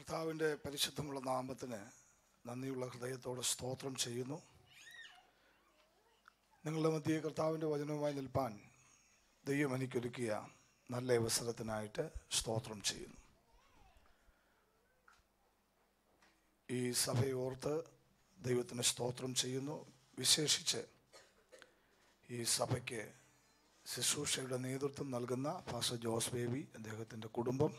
കർത്താവിൻ്റെ പരിശുദ്ധമുള്ള നാമത്തിന് നന്ദിയുള്ള ഹൃദയത്തോടെ സ്തോത്രം ചെയ്യുന്നു നിങ്ങളുടെ മധ്യേ കർത്താവിൻ്റെ വചനവുമായി നിൽപ്പാൻ ദൈവം എനിക്കൊരുക്കിയ നല്ല അവസരത്തിനായിട്ട് സ്തോത്രം ചെയ്യുന്നു ഈ സഭയോർത്ത് ദൈവത്തിന് സ്തോത്രം ചെയ്യുന്നു വിശേഷിച്ച് ഈ സഭയ്ക്ക് ശുശ്രൂഷയുടെ നേതൃത്വം നൽകുന്ന ഫാസ്റ്റർ ജോസ് ബേബി അദ്ദേഹത്തിൻ്റെ കുടുംബം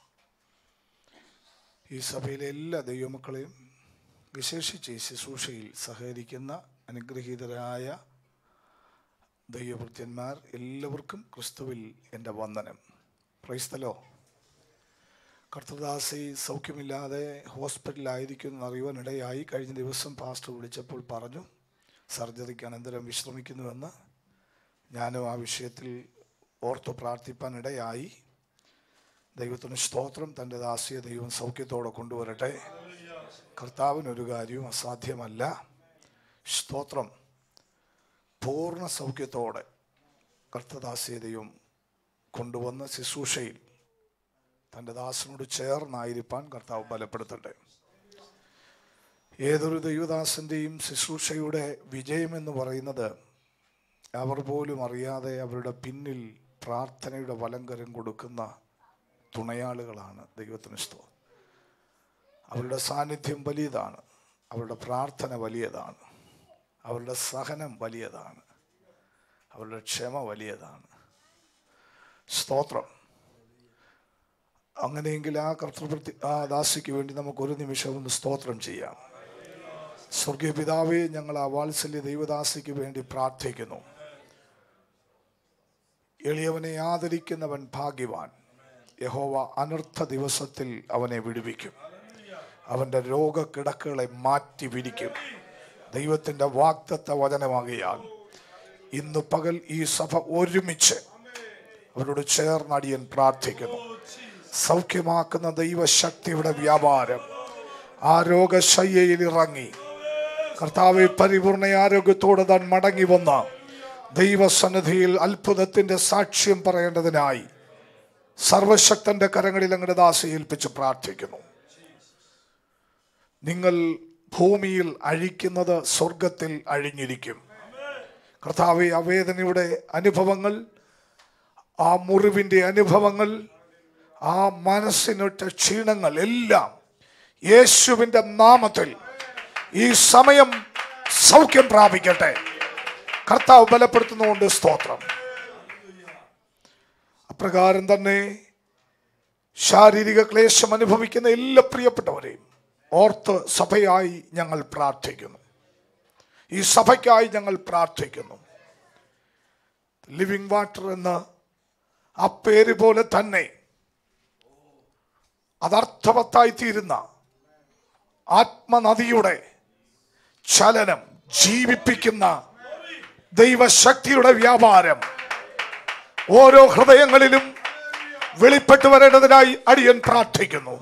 ഈ സഭയിലെ എല്ലാ ദൈവമക്കളെയും വിശേഷിച്ച് ഈ ശുശ്രൂഷയിൽ സഹകരിക്കുന്ന അനുഗ്രഹീതരായ ദൈവഭൃത്യന്മാർ എല്ലാവർക്കും ക്രിസ്തുവിൽ എൻ്റെ വന്ദനം പ്രൈസ്തലോ കർത്തദാസി സൗഖ്യമില്ലാതെ ഹോസ്പിറ്റലിലായിരിക്കുന്നു അറിയുവാനിടയായി കഴിഞ്ഞ ദിവസം പാസ്റ്റർ വിളിച്ചപ്പോൾ പറഞ്ഞു സർജറിക്ക് അനന്തരം വിശ്രമിക്കുന്നുവെന്ന് ഞാനും ആ വിഷയത്തിൽ ഓർത്തു പ്രാർത്ഥിപ്പാനിടയായി ദൈവത്തിന് സ്തോത്രം തൻ്റെ ദാസിയെ ദൈവം സൗഖ്യത്തോടെ കൊണ്ടുവരട്ടെ കർത്താവിനൊരു കാര്യവും അസാധ്യമല്ല സ്തോത്രം പൂർണ്ണ സൗഖ്യത്തോടെ കർത്തദാസിയെ ദൈവം കൊണ്ടുവന്ന് ശുശ്രൂഷയിൽ തൻ്റെ ദാസനോട് ചേർന്നായിരിക്കാൻ കർത്താവ് ബലപ്പെടുത്തട്ടെ ഏതൊരു ദൈവദാസൻ്റെയും ശുശ്രൂഷയുടെ വിജയമെന്ന് പറയുന്നത് അവർ പോലും അറിയാതെ അവരുടെ പിന്നിൽ പ്രാർത്ഥനയുടെ വലങ്കരം കൊടുക്കുന്ന തുണയാളുകളാണ് ദൈവത്തിന് സ്തോത്രം അവരുടെ സാന്നിധ്യം വലിയതാണ് അവരുടെ പ്രാർത്ഥന വലിയതാണ് അവരുടെ സഹനം വലിയതാണ് അവരുടെ ക്ഷമ വലിയതാണ് സ്തോത്രം അങ്ങനെയെങ്കിൽ ആ കർത്തൃപ്രതി ആ ദാസിക്ക് വേണ്ടി നമുക്ക് ഒരു നിമിഷം ഒന്ന് സ്തോത്രം ചെയ്യാം സ്വർഗീയ പിതാവേ ഞങ്ങൾ ആ വാത്സല്യ ദൈവദാസിക്ക് വേണ്ടി പ്രാർത്ഥിക്കുന്നു എളിയവനെ ആദരിക്കുന്നവൻ ഭാഗ്യവാൻ യഹോവ അനർത്ഥ ദിവസത്തിൽ അവനെ വിടുവിക്കും അവൻ്റെ രോഗക്കിടക്കുകളെ മാറ്റി വിരിക്കും ദൈവത്തിൻ്റെ വാക്തത്വ വചനമാകിയാൽ ഇന്ന് പകൽ ഈ സഭ ഒരുമിച്ച് അവരോട് ചേർന്നടിയൻ പ്രാർത്ഥിക്കുന്നു സൗഖ്യമാക്കുന്ന ദൈവശക്തിയുടെ വ്യാപാരം ആ രോഗശയ്യയിൽ ഇറങ്ങി കർത്താവ് പരിപൂർണ ആരോഗ്യത്തോടെ താൻ മടങ്ങി വന്ന ദൈവസന്നിധിയിൽ അത്ഭുതത്തിന്റെ സാക്ഷ്യം പറയേണ്ടതിനായി സർവശക്തന്റെ കരങ്ങളിൽ അങ്ങയുടെ ദാസ ഏൽപ്പിച്ച് പ്രാർത്ഥിക്കുന്നു നിങ്ങൾ ഭൂമിയിൽ അഴിക്കുന്നത് സ്വർഗത്തിൽ അഴിഞ്ഞിരിക്കും കർത്താവ് ആ വേദനയുടെ അനുഭവങ്ങൾ ആ മുറിവിൻ്റെ അനുഭവങ്ങൾ ആ മനസ്സിനൊറ്റ ക്ഷീണങ്ങൾ എല്ലാം യേശുവിൻ്റെ നാമത്തിൽ ഈ സമയം സൗഖ്യം പ്രാപിക്കട്ടെ കർത്താവ് ബലപ്പെടുത്തുന്നതുകൊണ്ട് സ്തോത്രം അപ്രകാരം തന്നെ ശാരീരിക ക്ലേശം അനുഭവിക്കുന്ന എല്ലാ പ്രിയപ്പെട്ടവരെയും ഓർത്ത് സഭയായി ഞങ്ങൾ പ്രാർത്ഥിക്കുന്നു ഈ സഭയ്ക്കായി ഞങ്ങൾ പ്രാർത്ഥിക്കുന്നു ലിവിങ് വാട്ടർ എന്ന ആ പേര് പോലെ തന്നെ അതർത്ഥവത്തായി തീരുന്ന ആത്മനദിയുടെ ചലനം ജീവിപ്പിക്കുന്ന ദൈവശക്തിയുടെ വ്യാപാരം ഓരോ ഹൃദയങ്ങളിലും വെളിപ്പെട്ടു വരേണ്ടതിനായി അടിയൻ പ്രാർത്ഥിക്കുന്നു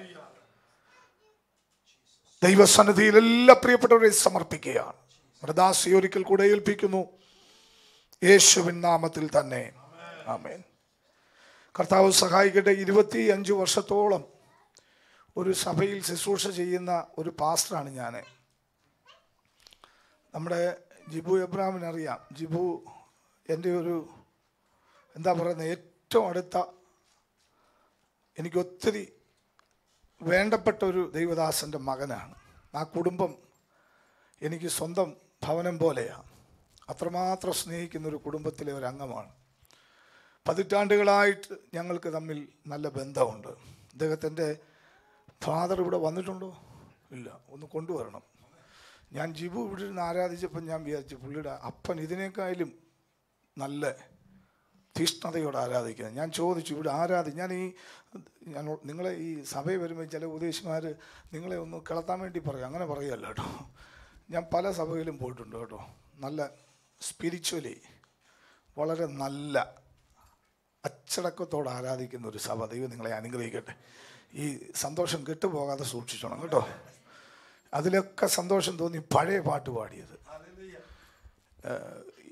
ദൈവസന്നിധിയിൽ എല്ലാ പ്രിയപ്പെട്ടവരെയും സമർപ്പിക്കുകയാണ് മൃദാസി ഒരിക്കൽ കൂടെ ഏൽപ്പിക്കുന്നു യേശുവിൻ നാമത്തിൽ തന്നെ ആമേൻ കർത്താവ് സഹായിക്കട്ടെ ഇരുപത്തി അഞ്ച് വർഷത്തോളം ഒരു സഭയിൽ ശുശ്രൂഷ ചെയ്യുന്ന ഒരു പാസ്റ്ററാണ് ഞാൻ നമ്മുടെ ജിബു എബ്രാമിനറിയാം ജിബു എൻ്റെ ഒരു എന്താ പറയുന്നത് ഏറ്റവും അടുത്ത എനിക്ക് ഒത്തിരി വേണ്ടപ്പെട്ട ഒരു ദൈവദാസൻ്റെ മകനാണ് ആ കുടുംബം എനിക്ക് സ്വന്തം ഭവനം പോലെയാണ് അത്രമാത്രം സ്നേഹിക്കുന്ന ഒരു കുടുംബത്തിലെ ഒരു അംഗമാണ് പതിറ്റാണ്ടുകളായിട്ട് ഞങ്ങൾക്ക് തമ്മിൽ നല്ല ബന്ധമുണ്ട് അദ്ദേഹത്തിൻ്റെ ഫാദർ ഇവിടെ വന്നിട്ടുണ്ടോ ഇല്ല ഒന്ന് കൊണ്ടുവരണം ഞാൻ ജിബു ഇവിടെ ഇരുന്ന് ആരാധിച്ചപ്പോൾ ഞാൻ വിചാരിച്ചു പുള്ളിയുടെ അപ്പൻ ഇതിനേക്കാളും നല്ല തീഷ്ണതയോടെ ആരാധിക്കുന്നത് ഞാൻ ചോദിച്ചു ഇവിടെ ആരാധി ഞാൻ ഈ ഞാൻ നിങ്ങളെ ഈ സഭയിൽ വരുമ്പോൾ ചില ഉപദേശിമാർ നിങ്ങളെ ഒന്ന് കിളത്താൻ വേണ്ടി പറയും അങ്ങനെ പറയുകയല്ല കേട്ടോ ഞാൻ പല സഭയിലും പോയിട്ടുണ്ട് കേട്ടോ നല്ല സ്പിരിച്വലി വളരെ നല്ല അച്ചടക്കത്തോടെ ആരാധിക്കുന്ന ഒരു സഭ ദൈവം നിങ്ങളെ അനുഗ്രഹിക്കട്ടെ ഈ സന്തോഷം കെട്ടുപോകാതെ സൂക്ഷിച്ചോണം കേട്ടോ അതിലൊക്കെ സന്തോഷം തോന്നി പഴയ പാട്ട് പാടിയത്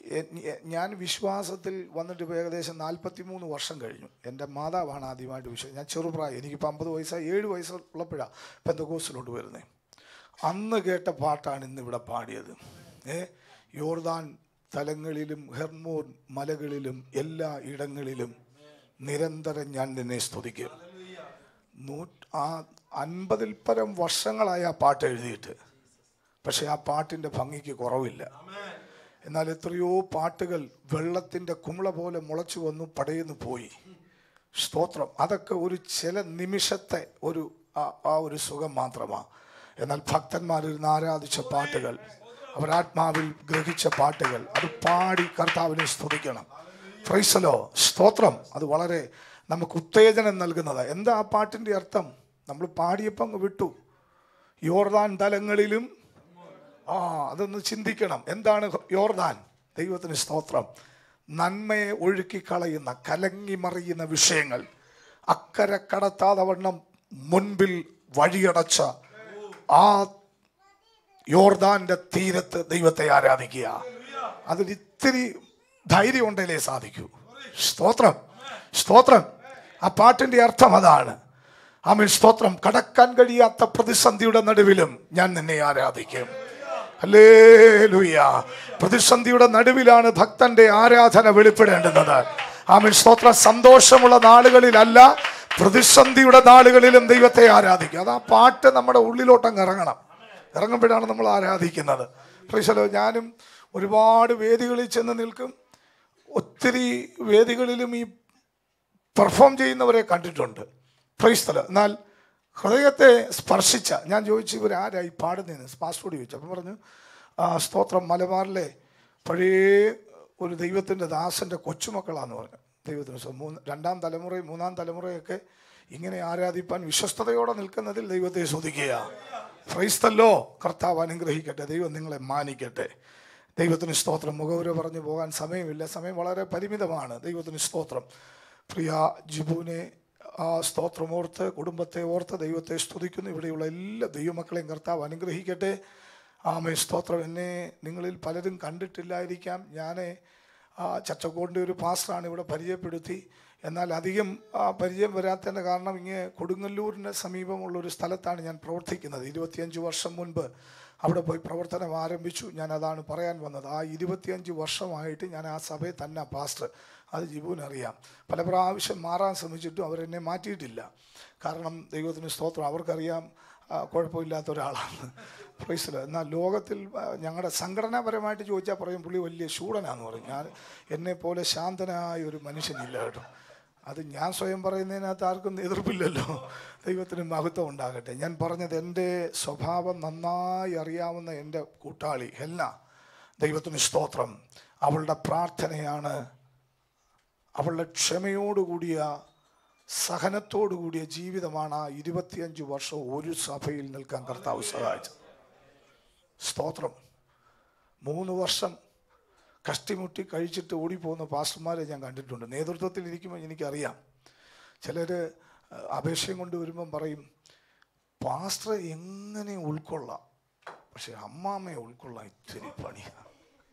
എ- എ- ഞാൻ വിശ്വാസത്തിൽ വന്നിട്ട് ഇപ്പോൾ ഏകദേശം നാൽപ്പത്തി മൂന്ന് വർഷം കഴിഞ്ഞു എൻ്റെ മാതാവാണ് ആദ്യമായിട്ട് വിശ്വാസം ഞാൻ ചെറുപ്രായം എനിക്കിപ്പോൾ അമ്പത് വയസ്സായി ഏഴ് വയസ്സുള്ളപ്പോഴാണ് പെന്തകോസിലോട്ട് വരുന്നത് അന്ന് കേട്ട പാട്ടാണ് ഇന്ന് ഇവിടെ പാടിയത് ഏ യോർദാൻ തലങ്ങളിലും ഹെർമോൻ മലകളിലും എല്ലാ ഇടങ്ങളിലും നിരന്തരം ഞാൻ നിന്നെ സ്തുതിക്കും നൂറ്റ് ആ അൻപതിൽ പരം വർഷങ്ങളായി ആ പാട്ട് എഴുതിയിട്ട് പക്ഷെ ആ പാട്ടിൻ്റെ ഭംഗിക്ക് കുറവില്ല എന്നാൽ എത്രയോ പാട്ടുകൾ വെള്ളത്തിൻ്റെ കുമിള പോലെ മുളച്ചു വന്നു പടയുന്നു പോയി സ്തോത്രം അതൊക്കെ ഒരു ചില നിമിഷത്തെ ഒരു ആ- ആ ഒരു സുഖം മാത്രമാണ് എന്നാൽ ഭക്തന്മാരിരുന്ന് ആരാധിച്ച പാട്ടുകൾ അവരാത്മാവിൽ ഗ്രഹിച്ച പാട്ടുകൾ അത് പാടി കർത്താവിനെ സ്തുതിക്കണം ഫ്രൈസലോ സ്തോത്രം അത് വളരെ നമുക്ക് ഉത്തേജനം നൽകുന്നത് എന്താ ആ പാട്ടിൻ്റെ അർത്ഥം നമ്മൾ പാടിയപ്പം അങ്ങ് വിട്ടു യോർദാൻ തലങ്ങളിലും ആ അതൊന്ന് ചിന്തിക്കണം എന്താണ് യോർദാൻ ദൈവത്തിന് സ്തോത്രം നന്മയെ ഒഴുക്കിക്കളയുന്ന കലങ്ങി മറിയുന്ന വിഷയങ്ങൾ അക്കരെ കടത്താതെ വണ്ണം മുൻപിൽ വഴിയടച്ച ആ യോർദാന്റെ തീരത്ത് ദൈവത്തെ ആരാധിക്കുക അതിൽ ഇത്തിരി ധൈര്യം ഉണ്ടെങ്കിലേ സാധിക്കൂ സ്തോത്രം സ്തോത്രം ആ പാട്ടിന്റെ അർത്ഥം അതാണ് ആമേൻ സ്തോത്രം കടക്കാൻ കഴിയാത്ത പ്രതിസന്ധിയുടെ നടുവിലും ഞാൻ നിന്നെ ആരാധിക്കും ഹല്ലേലൂയ പ്രതിസന്ധിയുടെ നടുവിലാണ് ഭക്തന്റെ ആരാധന വെളിപ്പെടേണ്ടുന്നത് ആമേൻ സ്തോത്രം സന്തോഷമുള്ള നാളുകളിലല്ല പ്രതിസന്ധിയുടെ നാളുകളിലും ദൈവത്തെ ആരാധിക്കും അത് ആ പാട്ട് നമ്മുടെ ഉള്ളിലോട്ടങ്ങ് ഇറങ്ങണം ഇറങ്ങുമ്പോഴാണ് നമ്മൾ ആരാധിക്കുന്നത് പ്രീശലോ ഞാനും ഒരുപാട് വേദികളിൽ ചെന്ന് നിൽക്കും ഒത്തിരി വേദികളിലും ഈ പെർഫോം ചെയ്യുന്നവരെ കണ്ടിട്ടുണ്ട് പ്രൈസ്തല എന്നാൽ ഹൃദയത്തെ സ്പർശിച്ച ഞാൻ ചോദിച്ചു ഇവരാരായി പാടുന്നതെന്ന് പാസ്പോർട്ട് ചോദിച്ചു അപ്പം പറഞ്ഞു ആ സ്തോത്രം മലബാറിലെ പഴയ ഒരു ദൈവത്തിൻ്റെ ദാസൻ്റെ കൊച്ചുമക്കളാന്ന് പറഞ്ഞു ദൈവത്തിന് സ്വ- മൂന്ന് രണ്ടാം തലമുറയും മൂന്നാം തലമുറയൊക്കെ ഇങ്ങനെ ആരാധിപ്പാൻ വിശ്വസ്തയോടെ നിൽക്കുന്നതിൽ ദൈവത്തെ സ്തുതിക്കുക ക്രൈസ്തല്ലോ കർത്താവ് അനുഗ്രഹിക്കട്ടെ ദൈവം നിങ്ങളെ മാനിക്കട്ടെ ദൈവത്തിന് സ്തോത്രം മുഖവുര പറഞ്ഞു പോകാൻ സമയമില്ല സമയം വളരെ പരിമിതമാണ് ദൈവത്തിന് സ്തോത്രം പ്രിയ ജിബുവിനെ ആ സ്തോത്രമോർത്ത് കുടുംബത്തെ ഓർത്ത് ദൈവത്തെ സ്തുതിക്കുന്നു ഇവിടെയുള്ള എല്ലാ ദൈവമക്കളെയും കർത്താവ് അനുഗ്രഹിക്കട്ടെ ആമേ സ്തോത്രം എന്നെ നിങ്ങളിൽ പലരും കണ്ടിട്ടില്ലായിരിക്കാം ഞാൻ ആ ചച്ചക്കോടിൻ്റെ ഒരു പാസ്റ്ററാണ് ഇവിടെ പരിചയപ്പെടുത്തി എന്നാൽ അധികം ആ, പരിചയം വരാത്തതിൻ്റെ കാരണം ഇങ്ങനെ കൊടുങ്ങല്ലൂരിന് സമീപമുള്ള ഒരു സ്ഥലത്താണ് ഞാൻ പ്രവർത്തിക്കുന്നത് ഇരുപത്തിയഞ്ച് വർഷം മുൻപ് അവിടെ പോയി പ്രവർത്തനം ആരംഭിച്ചു ഞാൻ അതാണ് പറയാൻ വന്നത് ആ ഇരുപത്തിയഞ്ച് വർഷമായിട്ട് ഞാൻ ആ സഭയിൽ തന്നെ പാസ്റ്റർ അത് ജിബുവിനറിയാം പല പ്രാവശ്യം മാറാൻ ശ്രമിച്ചിട്ടും അവരെന്നെ മാറ്റിയിട്ടില്ല കാരണം ദൈവത്തിന് സ്തോത്രം അവർക്കറിയാം ആ, കുഴപ്പമില്ലാത്ത ഒരാളാണ് പ്രൈസിൽ എന്നാൽ ലോകത്തിൽ ആ, ഞങ്ങളുടെ സംഘടനാപരമായിട്ട് ചോദിച്ചാൽ പറയും പുള്ളി വലിയ ശൂടനാന്ന് പറയും ഞാൻ എന്നെ പോലെ ശാന്തനായ ഒരു മനുഷ്യനില്ല കേട്ടോ അത് ഞാൻ സ്വയം പറയുന്നതിനകത്ത് ആർക്കും എതിർപ്പില്ലല്ലോ ദൈവത്തിന് മഹത്വം ഉണ്ടാകട്ടെ ഞാൻ പറഞ്ഞത് എൻ്റെ സ്വഭാവം നന്നായി അറിയാവുന്ന എൻ്റെ കൂട്ടാളി ഹെൽന ദൈവത്തിന് സ്തോത്രം അവളുടെ പ്രാർത്ഥനയാണ് അവളുടെ ക്ഷമയോടുകൂടിയ സഹനത്തോടുകൂടിയ ജീവിതമാണ് ആ ഇരുപത്തിയഞ്ച് വർഷം ഒരു സഭയിൽ നിൽക്കാൻ കർത്താവ് സഹായിച്ചത് സ്തോത്രം മൂന്ന് വർഷം കഷ്ടിമുട്ടി കഴിച്ചിട്ട് ഓടിപ്പോകുന്ന പാസ്റ്റർമാരെ ഞാൻ കണ്ടിട്ടുണ്ട് നേതൃത്വത്തിൽ ഇരിക്കുമ്പോൾ എനിക്കറിയാം ചിലർ അപേക്ഷയും കൊണ്ട് വരുമ്പം പറയും പാസ്റ്ററെ എങ്ങനെ ഉൾക്കൊള്ളാം പക്ഷെ അമ്മാമ്മയെ ഉൾക്കൊള്ളാൻ ഇത്തിരി പണിയാണ്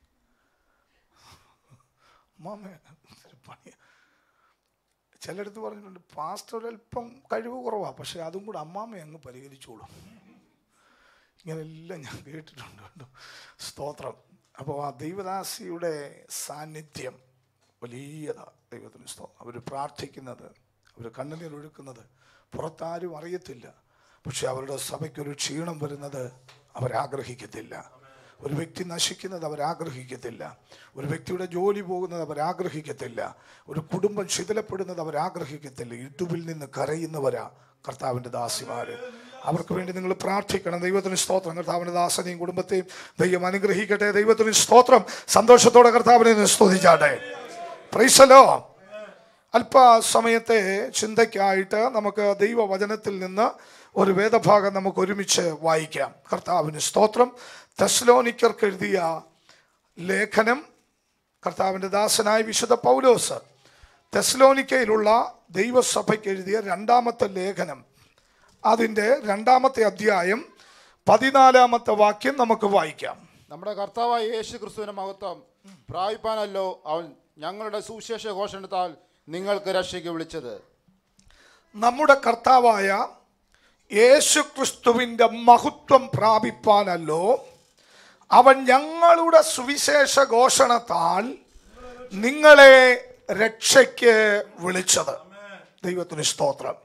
അമ്മാമ്മയെ ഇത്തിരി പണിയാണ് ചിലടത്ത് പറഞ്ഞിട്ടുണ്ട് പാസ്റ്റർ ഒരല്പം കഴിവ് കുറവാണ് പക്ഷെ അതും കൂടെ അമ്മാമ്മയെ അങ്ങ് പരിഹരിച്ചോളും ഇങ്ങനെല്ലാം ഞാൻ കേട്ടിട്ടുണ്ട് കേട്ടോ സ്തോത്രം അപ്പോൾ ആ ദൈവദാസിയുടെ സാന്നിധ്യം വലിയതാണ് ദൈവത്തിന് സ്തോത്രം അവർ പ്രാർത്ഥിക്കുന്നത് അവർ കണ്ണുനീർ ഒഴുക്കുന്നത് പുറത്താരും അറിയത്തില്ല പക്ഷെ അവരുടെ സഭയ്ക്കൊരു ക്ഷീണം വരുന്നത് അവരാഗ്രഹിക്കത്തില്ല ഒരു വ്യക്തി നശിക്കുന്നത് അവരാഗ്രഹിക്കത്തില്ല ഒരു വ്യക്തിയുടെ ജോലി പോകുന്നത് അവരാഗ്രഹിക്കത്തില്ല ഒരു കുടുംബം ശിഥിലപ്പെടുന്നത് അവരാഗ്രഹിക്കത്തില്ല ഇടുവിൽ നിന്ന് കരയുന്നവരാ കർത്താവിൻ്റെ ദാസിമാര് അവർക്ക് വേണ്ടി നിങ്ങൾ പ്രാർത്ഥിക്കണം ദൈവത്തിന് സ്തോത്രം കർത്താവിൻ്റെ ദാസനെയും കുടുംബത്തെയും ദൈവം അനുഗ്രഹിക്കട്ടെ ദൈവത്തിന് സ്തോത്രം സന്തോഷത്തോടെ കർത്താവിനെ ഒന്ന് സ്തുതിച്ചാട്ടെ പ്രൈസലോ അല്പസമയത്തെ ചിന്തയ്ക്കായിട്ട് നമുക്ക് ദൈവവചനത്തിൽ നിന്ന് ഒരു വേദഭാഗം നമുക്ക് ഒരുമിച്ച് വായിക്കാം കർത്താവിന് സ്തോത്രം തെസ്ലോനിക്കർക്ക് എഴുതിയ ലേഖനം കർത്താവിൻ്റെ ദാസനായ വിശുദ്ധ പൗലോസ് തെസ്ലോനിക്കയിലുള്ള ദൈവസഭയ്ക്ക് എഴുതിയ രണ്ടാമത്തെ ലേഖനം അതിൻ്റെ രണ്ടാമത്തെ അധ്യായം പതിനാലാമത്തെ വാക്യം നമുക്ക് വായിക്കാം നമ്മുടെ കർത്താവായ യേശു ക്രിസ്തുവിന്റെ മഹത്വം പ്രാപിപ്പാനല്ലോ അവൻ ഞങ്ങളുടെ സുവിശേഷ ഘോഷണത്താൽ നിങ്ങൾക്ക് രക്ഷയ്ക്ക് വിളിച്ചത് നമ്മുടെ കർത്താവായ യേശു ക്രിസ്തുവിൻ്റെ മഹത്വം പ്രാപിപ്പാനല്ലോ അവൻ ഞങ്ങളുടെ സുവിശേഷ ഘോഷണത്താൽ നിങ്ങളെ രക്ഷയ്ക്ക് വിളിച്ചത് ദൈവത്തിന് സ്തോത്രം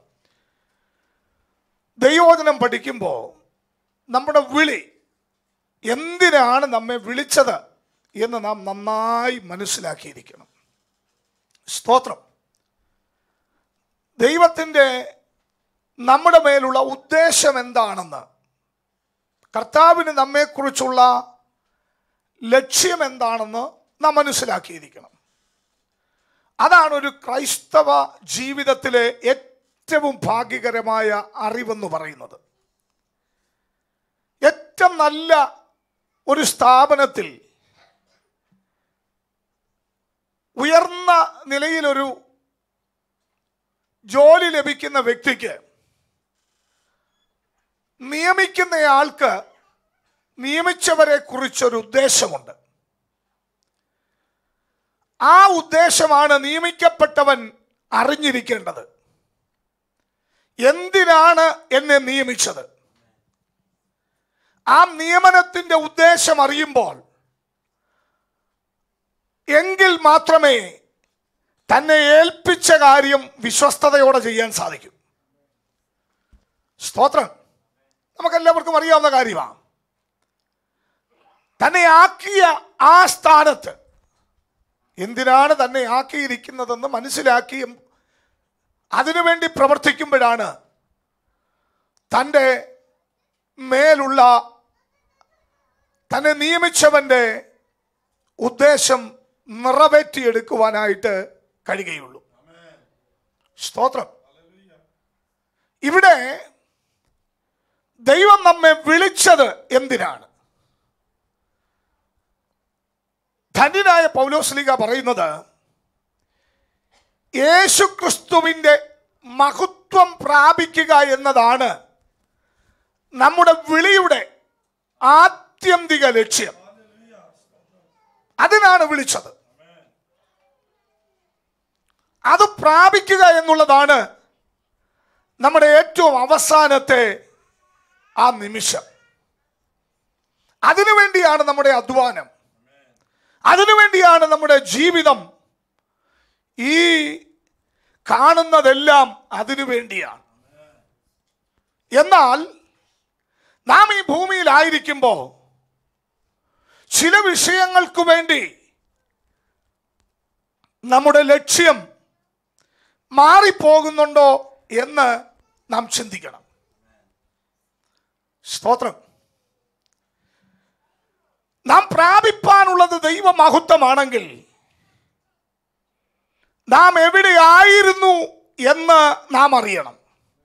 ദൈവോചനം പഠിക്കുമ്പോൾ നമ്മുടെ വിളി എന്തിനാണ് നമ്മെ വിളിച്ചത് എന്ന് നാം നന്നായി മനസ്സിലാക്കിയിരിക്കണം സ്തോത്രം ദൈവത്തിൻ്റെ നമ്മുടെ മേലുള്ള ഉദ്ദേശം എന്താണെന്ന് കർത്താവിന് നമ്മെക്കുറിച്ചുള്ള ലക്ഷ്യം എന്താണെന്ന് നാം മനസ്സിലാക്കിയിരിക്കണം അതാണ് ഒരു ക്രൈസ്തവ ജീവിതത്തിലെ ഏറ്റവും ഭാഗ്യകരമായ അറിവെന്ന് പറയുന്നത് ഏറ്റവും നല്ല ഒരു സ്ഥാപനത്തിൽ ഉയർന്ന നിലയിലൊരു ജോലി ലഭിക്കുന്ന വ്യക്തിക്ക് നിയമിക്കുന്നയാൾക്ക് നിയമിച്ചവരെ കുറിച്ചൊരു ഉദ്ദേശമുണ്ട് ആ ഉദ്ദേശമാണ് നിയമിക്കപ്പെട്ടവൻ അറിഞ്ഞിരിക്കേണ്ടത് എന്തിനാണ് എന്നെ നിയമിച്ചത് ആ നിയമനത്തിന്റെ ഉദ്ദേശം അറിയുമ്പോൾ എങ്കിൽ മാത്രമേ തന്നെ ഏൽപ്പിച്ച കാര്യം വിശ്വസ്തയോടെ ചെയ്യാൻ സാധിക്കും സ്തോത്രം നമുക്കെല്ലാവർക്കും അറിയാവുന്ന കാര്യമാണ് തന്നെ ആക്കിയ ആ സ്ഥാനത്ത് എന്തിനാണ് തന്നെ ആക്കിയിരിക്കുന്നതെന്ന് മനസ്സിലാക്കിയും അതിനുവേണ്ടി പ്രവർത്തിക്കുമ്പോഴാണ് തൻ്റെ മേലുള്ള തന്നെ നിയമിച്ചവൻ്റെ ഉദ്ദേശം നിറവേറ്റിയെടുക്കുവാനായിട്ട് കഴിയുകയുള്ളൂ സ്തോത്രം ഇവിടെ ദൈവം നമ്മെ വിളിച്ചത് എന്തിനാണ് ധന്യനായ പൗലോസ്ലിക പറയുന്നത് യേശു ക്രിസ്തുവിൻ്റെ മഹത്വം പ്രാപിക്കുക എന്നതാണ് നമ്മുടെ വിളിയുടെ ആത്യന്തിക ലക്ഷ്യം അതിനാണ് വിളിച്ചത് അത് പ്രാപിക്കുക എന്നുള്ളതാണ് നമ്മുടെ ഏറ്റവും അവസാനത്തെ ആ നിമിഷം അതിനുവേണ്ടിയാണ് നമ്മുടെ അധ്വാനം അതിനുവേണ്ടിയാണ് നമ്മുടെ ജീവിതം ഈ കാണുന്നതെല്ലാം അതിനു വേണ്ടിയാണ് എന്നാൽ നാം ഈ ഭൂമിയിലായിരിക്കുമ്പോൾ ചില വിഷയങ്ങൾക്ക് വേണ്ടി നമ്മുടെ ലക്ഷ്യം മാറിപ്പോകുന്നുണ്ടോ എന്ന് നാം ചിന്തിക്കണം സ്തോത്രം നാം പ്രാപിപ്പാനുള്ളത് ദൈവമഹത്വമാണെങ്കിൽ നാം എവിടെയായിരുന്നു എന്ന് നാം അറിയണം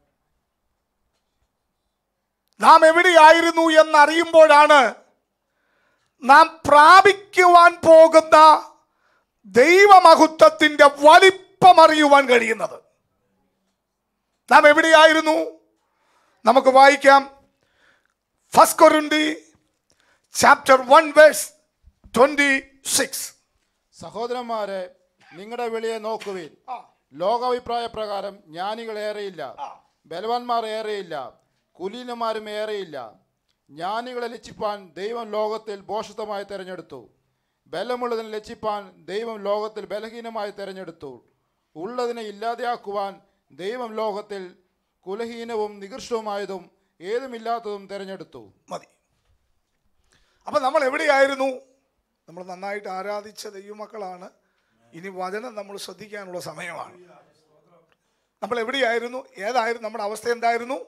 നാം എവിടെയായിരുന്നു എന്നറിയുമ്പോഴാണ് നാം പ്രാപിക്കുവാൻ പോകുന്ന ദൈവമഹത്വത്തിന്റെ വലിപ്പം അറിയുവാൻ കഴിയുന്നത് നാം എവിടെയായിരുന്നു നമുക്ക് വായിക്കാം first Corinthians chapter one verse twenty six സഹോദരന്മാരെ നിങ്ങളുടെ വിളിയെ നോക്കുവിൻ ലോകാഭിപ്രായ പ്രകാരം ജ്ഞാനികൾ ഏറെയില്ല ബലവാന്മാർ ഏറെയില്ല കുലീനന്മാരും ഏറെയില്ല ജ്ഞാനികളെ ലക്ഷിപ്പാൻ ദൈവം ലോകത്തിൽ ഭോഷത്വമായി തിരഞ്ഞെടുത്തു ബലമുള്ളതിനെ ലക്ഷിപ്പാൻ ദൈവം ലോകത്തിൽ ബലഹീനമായി തിരഞ്ഞെടുത്തു ഉള്ളതിനെ ഇല്ലാതെയാക്കുവാൻ ദൈവം ലോകത്തിൽ കുലഹീനവും നികൃഷ്ടവുമായതും ഏതുമില്ലാത്തതും തിരഞ്ഞെടുത്തു മതി അപ്പം നമ്മൾ എവിടെയായിരുന്നു നമ്മൾ നന്നായിട്ട് ആരാധിച്ച ദൈവമക്കളാണ് ഇനി വചനം നമ്മൾ ശ്രദ്ധിക്കാനുള്ള സമയമാണ് നമ്മൾ എവിടെയായിരുന്നു ഏതായിരുന്നു നമ്മുടെ അവസ്ഥ എന്തായിരുന്നു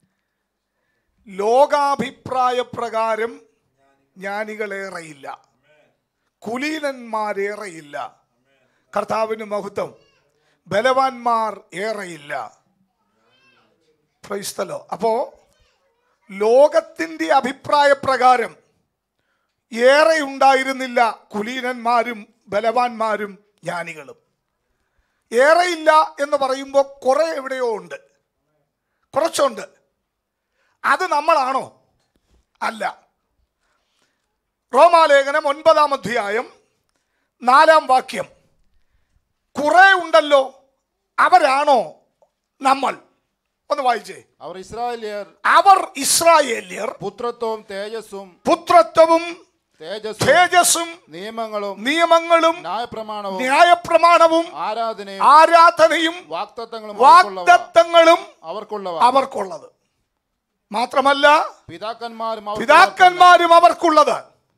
ലോകാഭിപ്രായ പ്രകാരം ജ്ഞാനികളേറെയില്ല കുലീനന്മാരേറെയില്ല കർത്താവിന് മഹത്വം ബലവാന്മാർ ഏറെയില്ല പ്രൈസ്തലോ അപ്പോ ലോകത്തിന്റെ അഭിപ്രായ പ്രകാരം ഏറെ ഉണ്ടായിരുന്നില്ല കുലീനന്മാരും ബലവാന്മാരും ജ്ഞാനികളും ഏറെയില്ല എന്ന് പറയുമ്പോൾ കുറെ എവിടെയോ ഉണ്ട് കുറച്ചുണ്ട് അത് നമ്മളാണോ അല്ല റോമാലേഖനം ഒൻപതാം അധ്യായം നാലാം വാക്യം കുറെ ഉണ്ടല്ലോ അവരാണോ നമ്മൾ ഒന്ന് വായിച്ചേ അവർ ഇസ്രായേലിയർ അവർ ഇസ്രായേല്യർ പുത്രത്വവും തേജസ്സും പുത്രത്വവും തേജസ്സും തേജസ്സും നിയമങ്ങളും നിയമങ്ങളും ന്യായപ്രമാണവും ന്യായപ്രമാണവും ആരാധനയും ആരാധനയും വാക്തത്വങ്ങളും അവർക്കുള്ളവ വാഗ്ദത്തങ്ങളും അവർക്കുള്ളവ അവർക്കുള്ളത് മാത്രമല്ല പിതാക്കന്മാരും അവർക്കുള്ളവ പിതാക്കന്മാരും അവർക്കുള്ളത്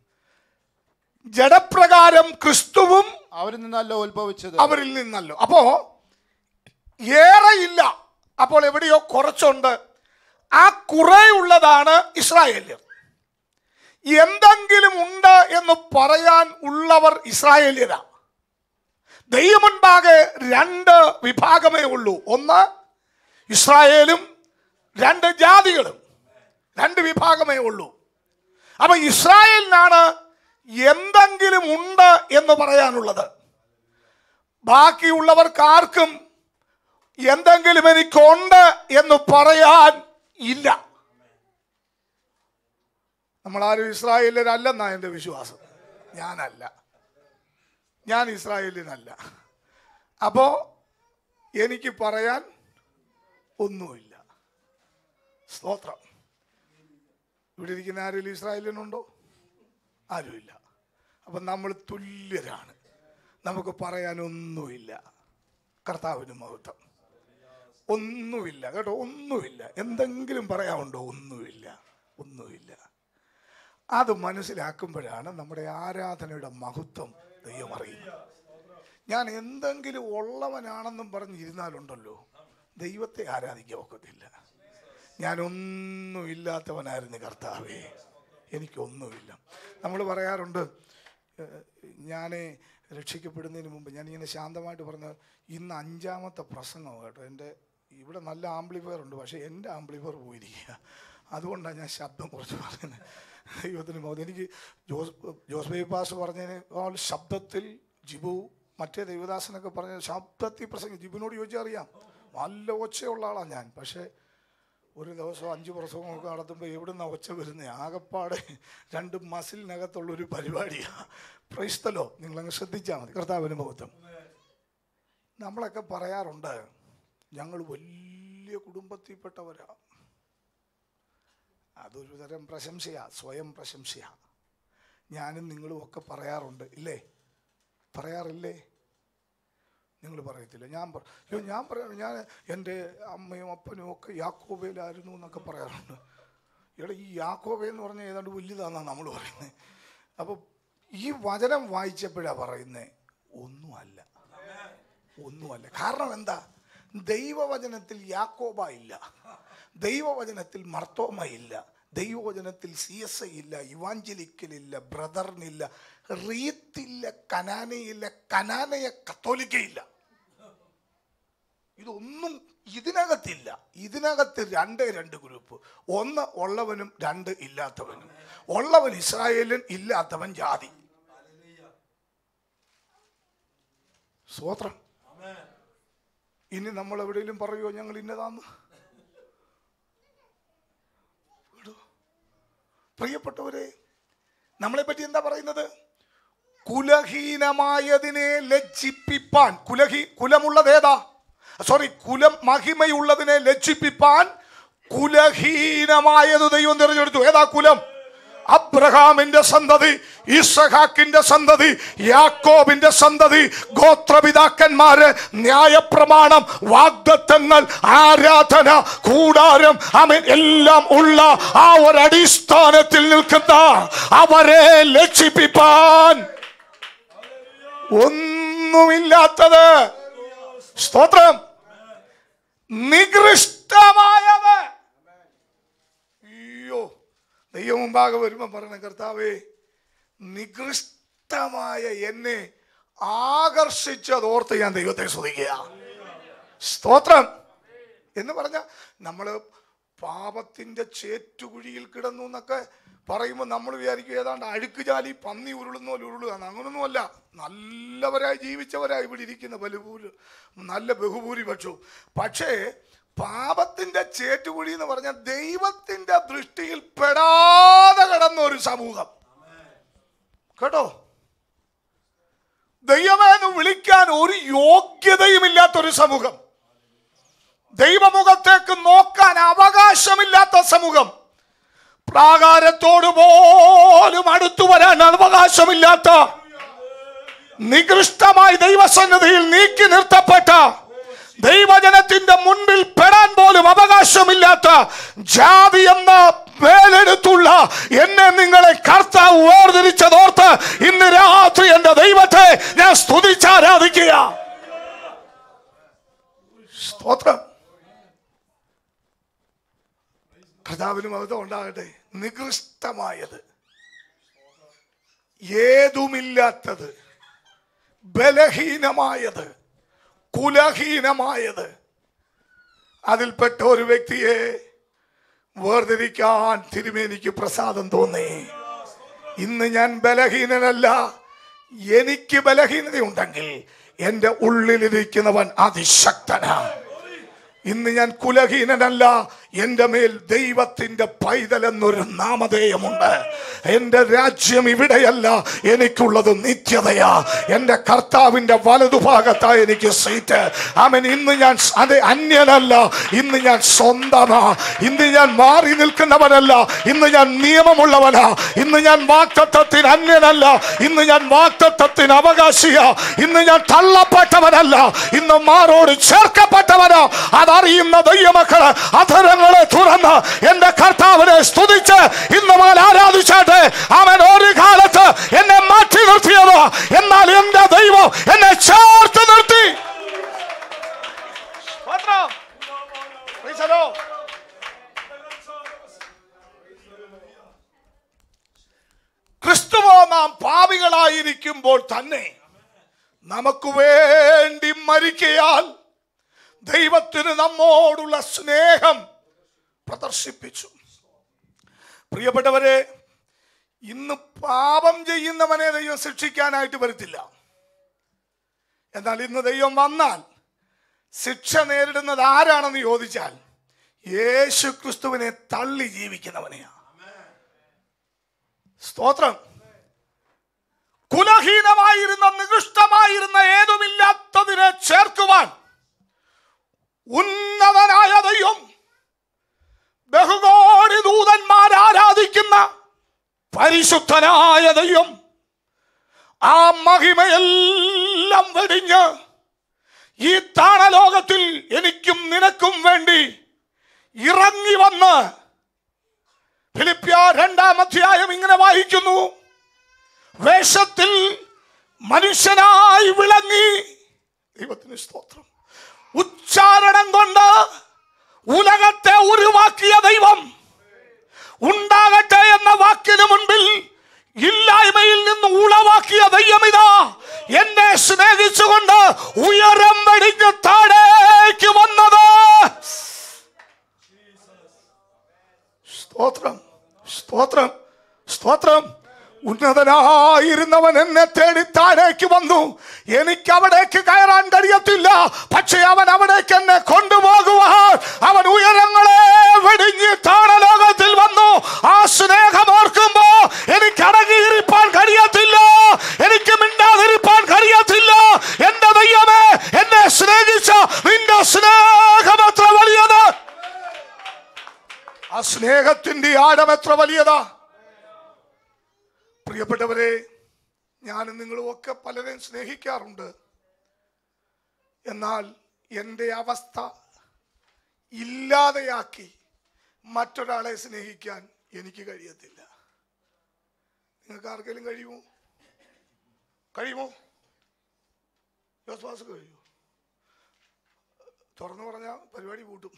ജഡപ്രകാരം ക്രിസ്തുവും അവരിൽ നിന്നല്ല ഉത്ഭവിച്ചത് അവരിൽ നിന്നല്ലോ അപ്പോ ഏറെയില്ല അപ്പോൾ എവിടെയോ കുറച്ചുണ്ട് ആ കുറെയുള്ളതാണ് ഇസ്രായേല്യർ എന്തെങ്കിലും ഉണ്ട് എന്ന് പറയാൻ ഉള്ളവർ ഇസ്രായേല്യരാ ദൈവമുൻപാകെ രണ്ട് വിഭാഗമേ ഉള്ളൂ ഒന്ന് ഇസ്രായേലും രണ്ട് ജാതികളും രണ്ട് വിഭാഗമേ ഉള്ളൂ അപ്പൊ ഇസ്രായേലിനാണ് എന്തെങ്കിലും ഉണ്ട് എന്ന് പറയാനുള്ളത് ബാക്കിയുള്ളവർക്കാർക്കും എന്തെങ്കിലും എനിക്കുണ്ട് എന്ന് പറയാൻ ഇല്ല നമ്മളാരും ഇസ്രായേലരല്ലെന്നാ എൻ്റെ വിശ്വാസം ഞാനല്ല ഞാൻ ഇസ്രായേലിനല്ല അപ്പോൾ എനിക്ക് പറയാൻ ഒന്നുമില്ല സ്തോത്രം ഇവിടെ ഇരിക്കുന്ന ആരെങ്കിലും ഇസ്രായേലിനുണ്ടോ ആരുമില്ല അപ്പം നമ്മൾ തുല്യരാണ് നമുക്ക് പറയാനൊന്നുമില്ല കർത്താവിന് മഹത്വം ഒന്നുമില്ല കേട്ടോ ഒന്നുമില്ല എന്തെങ്കിലും പറയാനുണ്ടോ ഒന്നുമില്ല ഒന്നുമില്ല അത് മനസ്സിലാക്കുമ്പോഴാണ് നമ്മുടെ ആരാധനയുടെ മഹത്വം ദൈവം അറിയുന്നത് ഞാൻ എന്തെങ്കിലും ഉള്ളവനാണെന്നും പറഞ്ഞിരുന്നാലുണ്ടല്ലോ ദൈവത്തെ ആരാധിക്കാൻ ഒക്കത്തില്ല ഞാനൊന്നുമില്ലാത്തവനായിരുന്നു കർത്താവേ എനിക്കൊന്നുമില്ല നമ്മൾ പറയാറുണ്ട് ഞാൻ രക്ഷിക്കപ്പെടുന്നതിന് മുമ്പ് ഞാനിങ്ങനെ ശാന്തമായിട്ട് പറഞ്ഞ ഇന്ന് അഞ്ചാമത്തെ പ്രസംഗം കേട്ടോ എൻ്റെ ഇവിടെ നല്ല ആംപ്ലിഫയർ ഉണ്ട് പക്ഷേ എൻ്റെ ആംപ്ലിഫയർ പോയിരിക്കുക അതുകൊണ്ടാണ് ഞാൻ ശബ്ദം കുറച്ച് പറയുന്നത് ദൈവത്തിന് മൗത് എനിക്ക് ജോസ് ജോസ് ബൈ പാസ് പറഞ്ഞതിനേക്കാൾ ശബ്ദത്തിൽ ജിബു മറ്റേ ദേവദാസനൊക്കെ പറഞ്ഞ ശബ്ദത്തിൽ പ്രസംഗം ജിബുവിനോട് ചോദിച്ചാൽ അറിയാം നല്ല ഒച്ചയുള്ള ആളാണ് ഞാൻ പക്ഷേ ഒരു ദിവസം അഞ്ച് പ്രസവമൊക്കെ നടത്തുമ്പോൾ എവിടുന്ന ഒച്ച വരുന്നത് ആകപ്പാടെ രണ്ട് മസിലിനകത്തുള്ള ഒരു പരിപാടിയാണ് പ്രൈസ്തലോ നിങ്ങളങ്ങ് ശ്രദ്ധിച്ചാൽ മതി കർത്താവിന് മഹത്വം നമ്മളൊക്കെ പറയാറുണ്ട് ഞങ്ങൾ വലിയ കുടുംബത്തിൽപ്പെട്ടവരാ അതൊരു തരം പ്രശംസയാ സ്വയം പ്രശംസയാ ഞാനും നിങ്ങളും ഒക്കെ പറയാറുണ്ട് ഇല്ലേ പറയാറില്ലേ നിങ്ങൾ പറയത്തില്ല ഞാൻ പറ അയ്യോ ഞാൻ പറയാം ഞാൻ എൻ്റെ അമ്മയും അപ്പനും ഒക്കെ യാക്കോബയിലായിരുന്നു എന്നൊക്കെ പറയാറുണ്ട് ഇവിടെ ഈ യാക്കോബ എന്ന് പറഞ്ഞാൽ ഏതാണ്ട് വലുതാണെന്നാണ് നമ്മൾ പറയുന്നത് അപ്പോൾ ഈ വചനം വായിച്ചപ്പോഴാണ് പറയുന്നത് ഒന്നുമല്ല ഒന്നുമല്ല കാരണം എന്താ ദൈവവചനത്തിൽ യാക്കോബ ഇല്ല ദൈവവചനത്തിൽ മർത്തോമ ഇല്ല ദൈവവചനത്തിൽ സി എസ് ഐ ഇല്ല ഇവാഞ്ചലിക്കലില്ല ബ്രദറിനില്ല റീത്തില്ല കനാനയില്ല കനാനയ കത്തോലിക്കയില്ല ഇതൊന്നും ഇതിനകത്തില്ല ഇതിനകത്ത് രണ്ടേ രണ്ട് ഗ്രൂപ്പ് ഒന്ന് ഉള്ളവനും രണ്ട് ഇല്ലാത്തവനും ഉള്ളവൻ ഇസ്രായേലൻ ഇല്ലാത്തവൻ ജാതി സ്വോത്രം ഇനി നമ്മൾ എവിടെയെങ്കിലും പറയുമോ ഞങ്ങൾ ഇന്നതാന്ന് വിടോ. പ്രിയപ്പെട്ടവരെ നമ്മളെ പറ്റി എന്താ പറയുന്നത് കുലഹീനമായതിനെ ലജ്ജിപ്പിപ്പാൻ കുലഹീ കുലമുള്ളത് ഏതാ സോറി കുലം മഹിമയുള്ളതിനെ ലജ്ജിപ്പിപ്പാൻ കുലഹീനമായത് ദൈവം തിരഞ്ഞെടുത്തു ഏതാ കുലം അബ്രഹാമിന്റെ സന്തതി ഇസഹാക്കിന്റെ സന്തതി യാക്കോബിന്റെ സന്തതി ഗോത്രപിതാക്കന്മാര് ന്യായപ്രമാണം വാഗ്ദത്തങ്ങൾ ആരാധന കൂടാരം അമീൻ എല്ലാം ഉള്ള ആ ഒരു അടിസ്ഥാനത്തിൽ നിൽക്കുന്ന അവരെ ലക്ഷിപ്പിപ്പാൻ ഒന്നുമില്ലാത്തത് സ്തോത്രം നികൃഷ്ടമായത് അയ്യോ ദൈവം മുമ്പാകെ വരുമ്പോൾ പറഞ്ഞ കർത്താവേ നികൃഷ്ടമായ എന്നെ ആകർഷിച്ചതോർത്ത് ഞാൻ ദൈവത്തെ സ്തുതിക്കുക സ്തോത്രം എന്ന് പറഞ്ഞ നമ്മൾ പാപത്തിന്റെ ചേറ്റുകുഴിയിൽ കിടന്നു എന്നൊക്കെ പറയുമ്പോൾ നമ്മൾ വിചാരിക്കും ഏതാണ്ട് അഴുക്ക് ജാലി പന്നി ഉരുളുന്ന പോലെ ഉരുളുകയാണ് അങ്ങനൊന്നുമല്ല നല്ലവരായി ജീവിച്ചവരായി ഇവിടെ ഇരിക്കുന്ന ബലുഭൂരി നല്ല ബഹുഭൂരിപക്ഷവും പക്ഷേ പാപത്തിന്റെ ചേറ്റുകുഴി എന്ന് പറഞ്ഞാൽ ദൈവത്തിന്റെ ദൃഷ്ടിയിൽ പെടാതെ കിടന്ന ഒരു സമൂഹം കേട്ടോ ദൈവമെന്ന് വിളിക്കാൻ ഒരു യോഗ്യതയുമില്ലാത്തൊരു സമൂഹം ദൈവമുഖത്തേക്ക് നോക്കാൻ അവകാശമില്ലാത്ത സമൂഹം പ്രാകാരത്തോട് പോലും അടുത്തു വരാൻ അവകാശമില്ലാത്ത നികൃഷ്ടമായി ദൈവസന്നിധിയിൽ നീക്കി നിർത്തപ്പെട്ട ദൈവജനത്തിന്റെ മുൻപിൽ പെടാൻ പോലും അവകാശമില്ലാത്ത ജാതി എന്ന മേലെടുത്തുള്ള എന്നെ നിങ്ങളെ കർത്താവ് വേർതിരിച്ചതോർത്ത് ഇന്ന് രാത്രി എന്റെ ദൈവത്തെ ഞാൻ സ്തുതിച്ചാരാധിക്കുക സ്തോത്രം കർത്താവിന് മഹത്വം ഉണ്ടാകട്ടെ നികൃഷ്ടമായത് ഏതുമില്ലാത്തത് ബലഹീനമായത് കുലഹീനമായത് അതിൽപ്പെട്ട ഒരു വ്യക്തിയെ വേർതിരിക്കാൻ തിരുമേനിക്ക് പ്രസാദം തോന്നി ഇന്ന് ഞാൻ ബലഹീനനല്ല എനിക്ക് ബലഹീനതയുണ്ടെങ്കിൽ എൻ്റെ ഉള്ളിലിരിക്കുന്നവൻ അതിശക്തനാണ് ഇന്ന് ഞാൻ കുലഹീനനല്ല എൻ്റെ മേൽ ദൈവത്തിൻ്റെ പൈതൽ എന്നൊരു നാമധേയമുണ്ട് എൻ്റെ രാജ്യം ഇവിടെയല്ല എനിക്കുള്ളത് നിത്യതയാ എൻ്റെ കർത്താവിൻ്റെ വലതുഭാഗത്താ എനിക്ക് സീറ്റ് അവൻ ഇന്ന് ഞാൻ സ- അത് അന്യനല്ല ഇന്ന് ഞാൻ സ്വന്തമാ ഇന്ന് ഞാൻ മാറി നിൽക്കുന്നവനല്ല ഇന്ന് ഞാൻ നിയമമുള്ളവനാ ഇന്ന് ഞാൻ വാക്തത്വത്തിന് അന്യനല്ല ഇന്ന് ഞാൻ വാക്തത്വത്തിന് അവകാശിയാ ഇന്ന് ഞാൻ തള്ളപ്പെട്ടവനല്ല ഇന്ന് മാറോട് ചേർക്കപ്പെട്ടവനാ അതറിയുന്ന ദൈവമക്കള് അധരങ്ങളെ തുറന്ന് എന്റെ കർത്താവിനെ സ്തുതിച്ച് ഇന്ന് മുതൽ ആരാധിച്ചാട്ടെ അവൻ ഒരു കാലത്ത് എന്നെ മാറ്റി നിർത്തിയത് എന്നാൽ എന്റെ ദൈവം എന്നെ ചേർത്ത് നിർത്തി സ്തോത്രം. Praise the Lord. ക്രിസ്തുവോ നാം പാപികളായിരിക്കുമ്പോൾ തന്നെ നമുക്ക് വേണ്ടി മരിക്കയാൽ ദൈവത്തിന് നമ്മോടുള്ള സ്നേഹം പ്രദർശിപ്പിച്ചു പ്രിയപ്പെട്ടവരെ ഇന്ന് പാപം ചെയ്യുന്നവനെ ദൈവം ശിക്ഷിക്കാനായിട്ട് വരത്തില്ല എന്നാൽ ഇന്ന് ദൈവം വന്നാൽ ശിക്ഷ നേരിടുന്നത് ആരാണെന്ന് ചോദിച്ചാൽ യേശു ക്രിസ്തുവിനെ തള്ളി ജീവിക്കുന്നവനെയാ സ്തോത്രം കുലഹീനമായിരുന്ന നികൃഷ്ടമായിരുന്ന ഏതുമില്ലാത്തതിനെ ചേർക്കുവാൻ ഉന്നതനായ ദൈവം ബഹുകോടി ദൂതന്മാർ ആരാധിക്കുന്ന പരിശുദ്ധനായ ദൈവം ആ മഹിമയെല്ലാം വെടിഞ്ഞ് ഈ താണലോകത്തിൽ എനിക്കും നിനക്കും വേണ്ടി ഇറങ്ങി വന്ന് ഫിലിപ്പിയ രണ്ടാം അധ്യായം ഇങ്ങനെ വായിക്കുന്നു വേഷത്തിൽ മനുഷ്യനായി വിളങ്ങി ദൈവത്തിന് സ്തോത്രം ഉച്ചാരണം കൊണ്ട് ഉലകത്തെ ഉരുവാക്കിയ ദൈവം ഉണ്ടാകട്ടെ എന്ന വാക്കിന് മുൻപിൽ ഇല്ലായ്മയിൽ നിന്ന് ഉളവാക്കിയ ദൈവമിതാ എന്നെ സ്നേഹിച്ചുകൊണ്ട് ഉയരം വെടിഞ്ഞ് താഴേക്ക് വന്നത് സ്തോത്രം സ്തോത്രം സ്തോത്രം ഉന്നതനായിരുന്നവൻ എന്നെ തേടി താഴേക്ക് വന്നു എനിക്ക് അവിടേക്ക് കയറാൻ കഴിയത്തില്ല പക്ഷെ അവൻ അവിടേക്ക് എന്നെ കൊണ്ടുപോകുവാൻ അവൻ ഉയരങ്ങളെ വെടിഞ്ഞ് താണലോകത്തിൽ വന്നു ആ സ്നേഹം ഓർക്കുമ്പോ എനിക്ക് അടങ്ങിയിരിപ്പാൻ കഴിയത്തില്ല എനിക്ക് മിണ്ടാതിരിപ്പാൻ കഴിയത്തില്ല എന്റെ ദൈവമേ എന്നെ സ്നേഹിച്ച നിന്റെ സ്നേഹം എത്ര വലിയത് ആ സ്നേഹത്തിന്റെ ആഴം എത്ര വലിയതാ പ്രിയപ്പെട്ടവരെ ഞാനും നിങ്ങളും ഒക്കെ പലരെയും സ്നേഹിക്കാറുണ്ട് എന്നാൽ എൻ്റെ അവസ്ഥ ഇല്ലാതെയാക്കി മറ്റൊരാളെ സ്നേഹിക്കാൻ എനിക്ക് കഴിയത്തില്ല നിങ്ങൾക്ക് ആർക്കെങ്കിലും കഴിയുമോ കഴിയുമോ ജോസ്വാസ് കഴിയുമോ തുറന്നു പറഞ്ഞാൽ പരിപാടി കൂട്ടും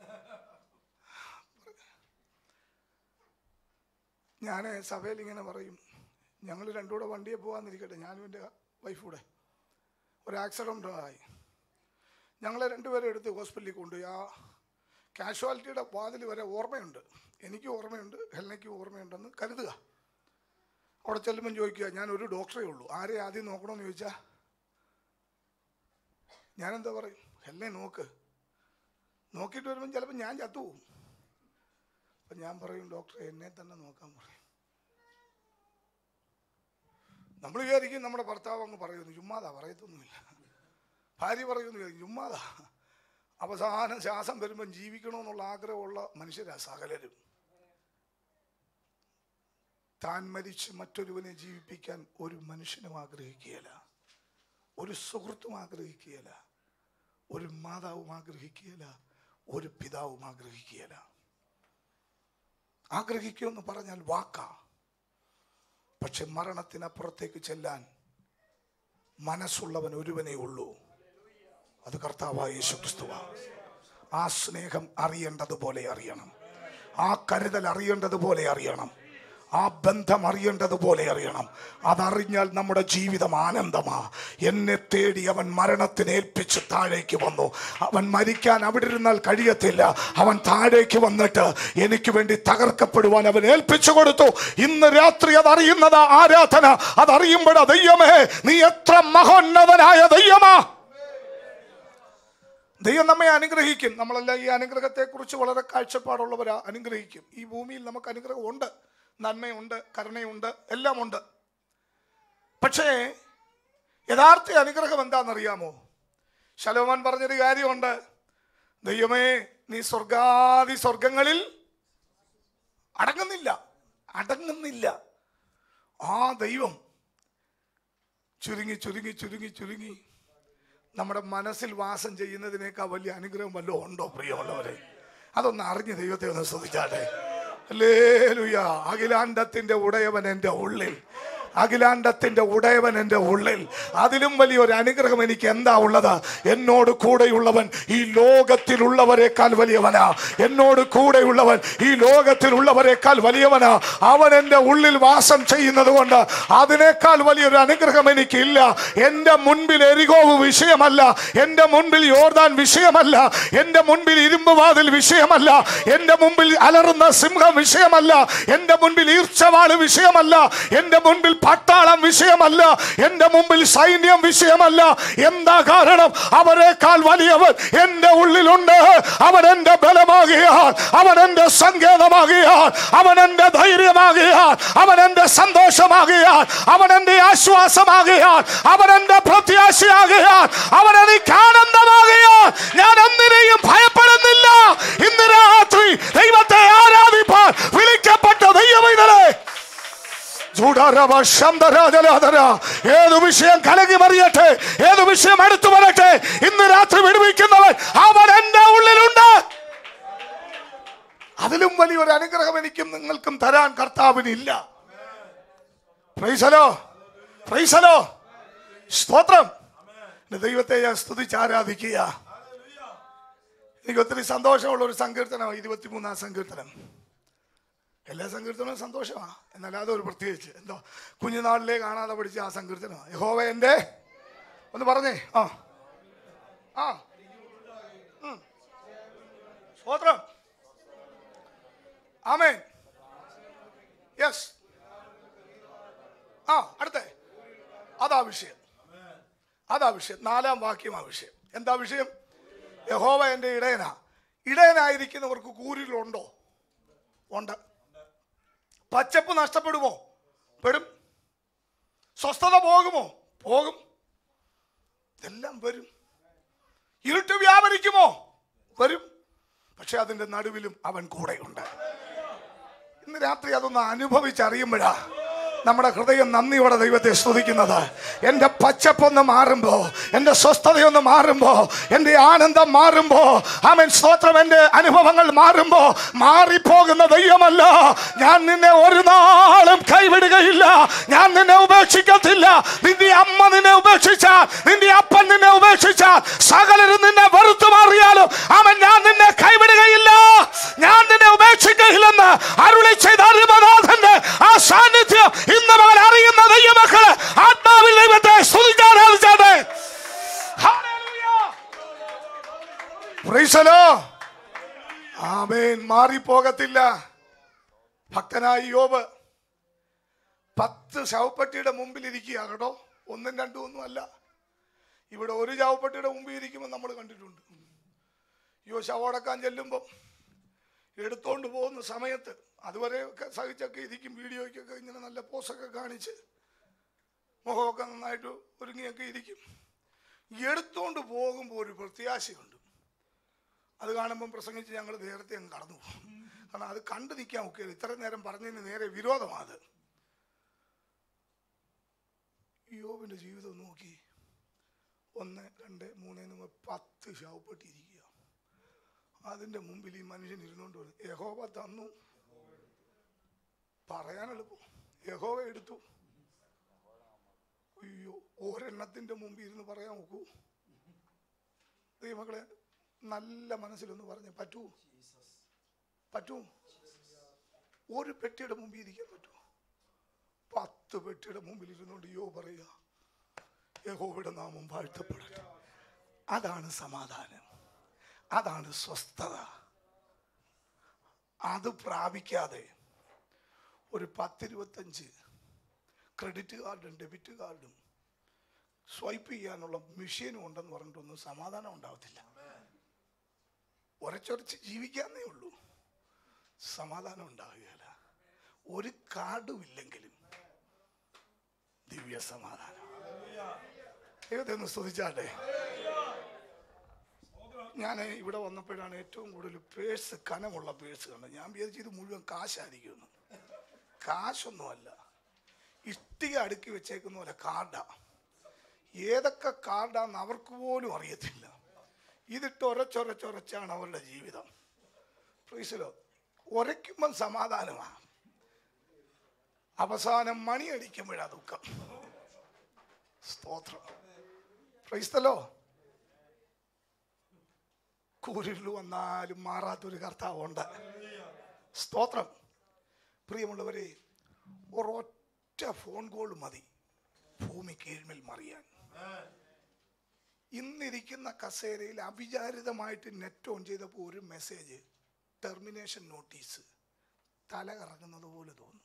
ഞാൻ സഭയിൽ ഇങ്ങനെ പറയും ഞങ്ങൾ രണ്ടുകൂടെ വണ്ടിയെ പോകാന്നിരിക്കട്ടെ ഞാനും എൻ്റെ വൈഫൂടെ ഒരു ആക്സിഡൻ്റ് ആയി ഞങ്ങളെ രണ്ടുപേരെ എടുത്ത് ഹോസ്പിറ്റലിൽ കൊണ്ടുപോയി ആ കാഷ്വാലിറ്റിയുടെ വാതിൽ വരെ ഓർമ്മയുണ്ട് എനിക്ക് ഓർമ്മയുണ്ട് ഹെലനയ്ക്ക് ഓർമ്മയുണ്ടെന്ന് കരുതുക അവിടെ ചെല്ലുമ്പം ചോദിക്കുക ഞാൻ ഒരു ഡോക്ടറേ ഉള്ളൂ ആരെ ആദ്യം നോക്കണമെന്ന് ചോദിച്ചാൽ ഞാനെന്താ പറയും ഹെലനെ നോക്ക് നോക്കിയിട്ട് വരുമ്പം ചിലപ്പോൾ ഞാൻ ചത്തുപോകും അപ്പം ഞാൻ പറയും ഡോക്ടറെ എന്നെ തന്നെ നോക്കാൻ പറയും നമ്മൾ വിചാരിക്കും നമ്മുടെ ഭർത്താവ് അങ്ങ് പറയുന്നു ചുമ്മാതാ പറയത്തൊന്നുമില്ല ഭാര്യ പറയുന്നു വിചാരിക്കും, ചുമ്മാതാ അവസാനം ശ്വാസം വരുമ്പം ജീവിക്കണമെന്നുള്ള ആഗ്രഹമുള്ള മനുഷ്യരാ സകലരും താൻ മരിച്ച് മറ്റൊരുവനെ ജീവിപ്പിക്കാൻ ഒരു മനുഷ്യനും ആഗ്രഹിക്കുകയില്ല ഒരു സുഹൃത്തും ആഗ്രഹിക്കുകയില്ല ഒരു മാതാവും ആഗ്രഹിക്കുകയില്ല ഒരു പിതാവും ആഗ്രഹിക്കുകയില്ല ആഗ്രഹിക്കുമെന്ന് പറഞ്ഞാൽ വാക്കാ പക്ഷെ മരണത്തിനപ്പുറത്തേക്ക് ചെല്ലാൻ മനസ്സുള്ളവൻ ഒരുവനേ ഉള്ളൂ അത് കർത്താവായ യേശു ക്രിസ്തുവാണ് ആ സ്നേഹം അറിയേണ്ടതുപോലെ അറിയണം ആ കരുതൽ അറിയേണ്ടതുപോലെ അറിയണം ആ ബന്ധം അറിയേണ്ടതുപോലെ അറിയണം അതറിഞ്ഞാൽ നമ്മുടെ ജീവിതം ആനന്ദമാ എന്നെ തേടി അവൻ മരണത്തിന് ഏൽപ്പിച്ച് താഴേക്ക് വന്നു അവൻ മരിക്കാൻ അവിടെ ഇരുന്നാൽ കഴിയത്തില്ല അവൻ താഴേക്ക് വന്നിട്ട് എനിക്ക് വേണ്ടി തകർക്കപ്പെടുവാൻ അവൻ ഏൽപ്പിച്ചു കൊടുത്തു ഇന്ന് രാത്രി അതറിയുന്നത് ആരാധന അതറിയുമ്പോഴാ ദൈവമേ നീ എത്ര മഹോന്നതനായ ദൈവമാ ദൈവം നമ്മെ അനുഗ്രഹിക്കും നമ്മളെല്ലാം ഈ അനുഗ്രഹത്തെക്കുറിച്ച് വളരെ കാഴ്ചപ്പാടുള്ളവരാ അനുഗ്രഹിക്കും ഈ ഭൂമിയിൽ നമുക്ക് അനുഗ്രഹമുണ്ട് നന്മയുണ്ട് കരുണയുണ്ട് എല്ലാം ഉണ്ട് പക്ഷേ യഥാർത്ഥ അനുഗ്രഹം എന്താണെന്നറിയാമോ ശലോമൻ പറഞ്ഞൊരു കാര്യമുണ്ട് ദൈവമേ നീ സ്വർഗാദി സ്വർഗങ്ങളിൽ അടങ്ങുന്നില്ല അടങ്ങുന്നില്ല ആ ദൈവം ചുരുങ്ങി ചുരുങ്ങി ചുരുങ്ങി ചുരുങ്ങി നമ്മുടെ മനസ്സിൽ വാസം ചെയ്യുന്നതിനേക്കാൾ വലിയ അനുഗ്രഹം വല്ലതും ഉണ്ടോ പ്രിയമുള്ളവരെ അതൊന്ന് അറിഞ്ഞ് ദൈവത്തെ ഒന്ന് ശ്രദ്ധിച്ചാട്ടെ ലേലുയ അഖിലാണ്ടത്തിന്റെ ഉടയവൻ എൻ്റെ ഉള്ളിൽ അഖിലാണ്ടത്തിന്റെ ഉടയവൻ എൻ്റെ ഉള്ളിൽ അതിലും വലിയൊരു അനുഗ്രഹം എനിക്ക് എന്താ ഉള്ളത് എന്നോട് കൂടെയുള്ളവൻ ഈ ലോകത്തിലുള്ളവരെക്കാൾ വലിയവനാ എന്നോട് കൂടെയുള്ളവൻ ഈ ലോകത്തിലുള്ളവരെക്കാൾ വലിയവനാ അവൻ എൻ്റെ ഉള്ളിൽ വാസം ചെയ്യുന്നത് കൊണ്ട് അതിനേക്കാൾ വലിയൊരു അനുഗ്രഹം എനിക്കില്ല എൻ്റെ മുൻപിൽ എരികോവ് വിഷയമല്ല എൻ്റെ മുൻപിൽ യോർദാൻ വിഷയമല്ല എൻ്റെ മുൻപിൽ ഇരുമ്പ് വാതിൽ വിഷയമല്ല എൻ്റെ മുമ്പിൽ അലറുന്ന സിംഹം വിഷയമല്ല എൻ്റെ മുൻപിൽ ഈർച്ചവാള് വിഷയമല്ല എൻ്റെ മുൻപിൽ പട്ടാളം വിഷയമല്ല എൻ്റെ മുമ്പിൽ സൈന്യം വിഷയമല്ല എന്താ കാരണം അവരെക്കാൾ വലിയവൻ എൻ്റെ ഉള്ളിലുണ്ട് അവൻ എൻ്റെ ബലമാകിയാൽ അവൻ എൻ്റെ സങ്കേതമാകിയാൽ അവൻ എൻ്റെ ധൈര്യമാകിയാൽ അവൻ എൻ്റെ സന്തോഷമാകിയാൽ അവൻ എൻ്റെ ആശ്വാസമാകിയാൽ അവൻ എൻ്റെ പ്രത്യാശയാകിയാൽ അവൻ എനിക്ക് ആനന്ദമാകിയാൽ ഞാൻ എന്തിനേയും ഭയപ്പെടുന്നില്ല ഇന്ന് രാത്രി ദൈവത്തെ ആരാധിപ്പാൻ വിളിക്കപ്പെട്ട ദൈവമൈതലേ ചൂടാരവ ശബ്ദരാജലാതര ഏതു വിഷയം കലകി മറിയട്ടെ ഏതു വിഷയം എടുത്തു വരട്ടെ ഇന്ന് രാത്രി വിടുവിക്കുന്നവൻ അവൻ എന്റെ ഉള്ളിലുണ്ട് അതിലും വലിയൊരു അനുഗ്രഹം എനിക്കും നിങ്ങൾക്കും തരാൻ കർത്താവിനില്ല പ്രൈസലോ പ്രൈസലോ സ്തോത്രം എന്റെ ദൈവത്തെ ഞാൻ സ്തുതിച്ച് ആരാധിക്കുക എനിക്ക് ഒത്തിരി സന്തോഷമുള്ള ഒരു സങ്കീർത്തനം ഇരുപത്തിമൂന്നാം സങ്കീർത്തനം എല്ലാ സങ്കീർത്തനവും സന്തോഷമാണ് എന്നാൽ അതൊരു പ്രത്യേകിച്ച് എന്തോ കുഞ്ഞുനാളിലേ കാണാതെ പഠിച്ച ആ സങ്കീർത്തനമാണ് യഹോവ എൻ്റെ ഒന്ന് പറഞ്ഞേ ആ ആ ഉം. സ്തോത്രം ആമേ യെസ് ആ അടുത്തേ അതാ വിഷയം അതാ വിഷയം നാലാം വാക്യമാ വിഷയം എന്താ വിഷയം യഹോവ എൻ്റെ ഇടയനാ ഇടയനായിരിക്കുന്നവർക്ക് കൂരിലുണ്ടോ ഉണ്ട് പച്ചപ്പ് നഷ്ടപ്പെടുമോ പെടും സ്വസ്ഥത പോകുമോ പോകും എല്ലാം വരും ഇരുട്ട് വ്യാപരിക്കുമോ വരും പക്ഷെ അതിന്റെ നടുവിലും അവൻ കൂടെയുണ്ട് ഇന്ന് രാത്രി അതൊന്ന് അനുഭവിച്ചറിയുമ്പോഴാ നമ്മുടെ ഹൃദയം നന്ദിയോടെ ദൈവത്തെ സ്തുതിക്കുന്നത് എൻ്റെ പച്ചപ്പൊന്ന് മാറുമ്പോ എൻ്റെ സ്വസ്ഥതയൊന്ന് മാറുമ്പോ എൻ്റെ ആനന്ദം മാറുമ്പോ ആമൻ സ്തോത്രം എൻ്റെ അനുഭവങ്ങൾ മാറുമ്പോ മാറിപ്പോകുന്ന ദൈവമല്ല ഞാൻ നിന്നെ ഒരു നാളും കൈവിടുകയില്ല ഞാൻ നിന്നെ ഉപേക്ഷിക്കത്തില്ല നിന്റെ അമ്മ നിന്നെ ഉപേക്ഷിച്ചാൽ നിന്റെ അപ്പൻ നിന്നെ ഉപേക്ഷിച്ചാൽ സകലരും നിന്നെ വെറുത്തു മാറിയാലും അവൻ ഞാൻ നിന്നെ കൈവിടുകയില്ല ഞാൻ നിന്നെ ഉപേക്ഷിക്കയില്ലെന്ന് അരുളി ചെയ്ത അരുമനാഥന്റെ ആ സാന്നിധ്യം ഇന്ന് മകൻ അറിയുന്ന ദൈവമക്കള് ആത്മാവിൽ ദൈവത്തെ സ്തുതിക്കാൻ ആരംഭിച്ചാട്ടെ ആമേൻ മാറിപ്പോകത്തില്ല ഭക്തനായ യോബ് പത്ത് ശവപ്പെട്ടിയുടെ മുമ്പിൽ ഇരിക്കുക കേട്ടോ ഒന്നും രണ്ടും ഒന്നും അല്ല ഇവിടെ ഒരു ശവപ്പെട്ടിയുടെ മുമ്പിൽ ഇരിക്കുമ്പോൾ നമ്മൾ കണ്ടിട്ടുണ്ട് അയ്യോ ശവടക്കാൻ ചെല്ലുമ്പം എടുത്തോണ്ട് പോകുന്ന സമയത്ത് അതുവരെ ഒക്കെ സഹിച്ചൊക്കെ ഇരിക്കും വീഡിയോയ്ക്കൊക്കെ ഇങ്ങനെ നല്ല പോസൊക്കെ കാണിച്ച് മുഖമൊക്കെ നന്നായിട്ട് ഒരുങ്ങിയൊക്കെ ഇരിക്കും എടുത്തുകൊണ്ട് പോകുമ്പോൾ ഒരു പ്രത്യാശയുണ്ട് അത് കാണുമ്പം പ്രസംഗിച്ച് ഞങ്ങൾ നേരത്തെ അങ്ങ് കടന്നു പോകും കാരണം അത് കണ്ടു നിൽക്കാൻ ഒക്കെ ഇത്ര നേരം പറഞ്ഞതിന് നേരെ വിരോധമാണ് അത് യോബിന്റെ ജീവിതം നോക്കി ഒന്ന് രണ്ട് മൂന്ന് നമ്മൾ പത്ത് ശവപ്പെട്ടിരിക്കുക അതിന്റെ മുമ്പിൽ ഈ മനുഷ്യൻ ഇരുന്നുകൊണ്ട് പറഞ്ഞു യഹോവ തന്നു പറയാൻ എളുപ്പം യഹോവ എടുത്തു അയ്യോ ഒരെണ്ണത്തിന്റെ മുമ്പിൽ ഇരുന്ന് പറയാൻ നോക്കൂ ദൈവമക്കളെ നല്ല മനസ്സിലൊന്ന് പറഞ്ഞ് പറ്റൂ പറ്റൂ ഒരു പെട്ടിയുടെ മുമ്പിൽ ഇരിക്കാൻ പറ്റൂ പത്ത് പെട്ടിയുടെ മുമ്പിൽ ഇരുന്നുകൊണ്ട് യോ പറയുക യഹോവയുടെ നാമം വാഴ്ത്തപ്പെടട്ടെ അതാണ് സമാധാനം അതാണ് സ്വസ്ഥത അത് പ്രാപിക്കാതെ ഒരു പത്തിരുപത്തഞ്ച് ക്രെഡിറ്റ് കാർഡും ഡെബിറ്റ് കാർഡും സ്വൈപ്പ് ചെയ്യാനുള്ള മെഷീനും ഉണ്ടെന്ന് പറഞ്ഞിട്ടൊന്നും സമാധാനം ഉണ്ടാവത്തില്ല ഉരച്ചൊരച്ച് ജീവിക്കാന്നേ ഉള്ളൂ സമാധാനം ഉണ്ടാവുകയില്ല ഒരു കാർഡും ഇല്ലെങ്കിലും ദിവ്യ സമാധാനം ദൈവത്തെ ഒന്ന് സ്തുതിച്ചാട്ടെ ഞാൻ ഇവിടെ വന്നപ്പോഴാണ് ഏറ്റവും കൂടുതൽ പേഴ്സ് കനമുള്ള പേഴ്സ് കണ്ടത് ഞാൻ വിചാരിച്ചു ഇത് മുഴുവൻ കാശായിരിക്കുമെന്ന് കാശൊന്നുമല്ല ഇഷ്ടിക അടുക്കി വെച്ചേക്കുന്ന പോലെ കാർഡാ ഏതൊക്കെ കാർഡാന്ന് അവർക്ക് പോലും അറിയത്തില്ല ഇതിട്ട് ഒരച്ചൊരച്ചൊരച്ചാണ് അവരുടെ ജീവിതം പ്രീസിലോ ഉരയ്ക്കുമ്പം സമാധാനമാണ് അവസാനം മണി അടിക്കുമ്പോഴാ ദുഃഖം സ്തോത്രം പ്രൈസ്തലോ കൂരിൽ വന്നാലും മാറാത്തൊരു കർത്താവുണ്ട് സ്തോത്രം പ്രിയമുള്ളവരെ ഒരൊറ്റ ഫോൺ കോൾ മതി ഭൂമി കീഴ്മേൽ മറിയാൻ ഇന്നിരിക്കുന്ന കസേരയിൽ അവിചാരിതമായിട്ട് നെറ്റ് ഓൺ ചെയ്തപ്പോൾ ഒരു മെസ്സേജ് ടെർമിനേഷൻ നോട്ടീസ് തല കറങ്ങുന്നത് പോലെ തോന്നും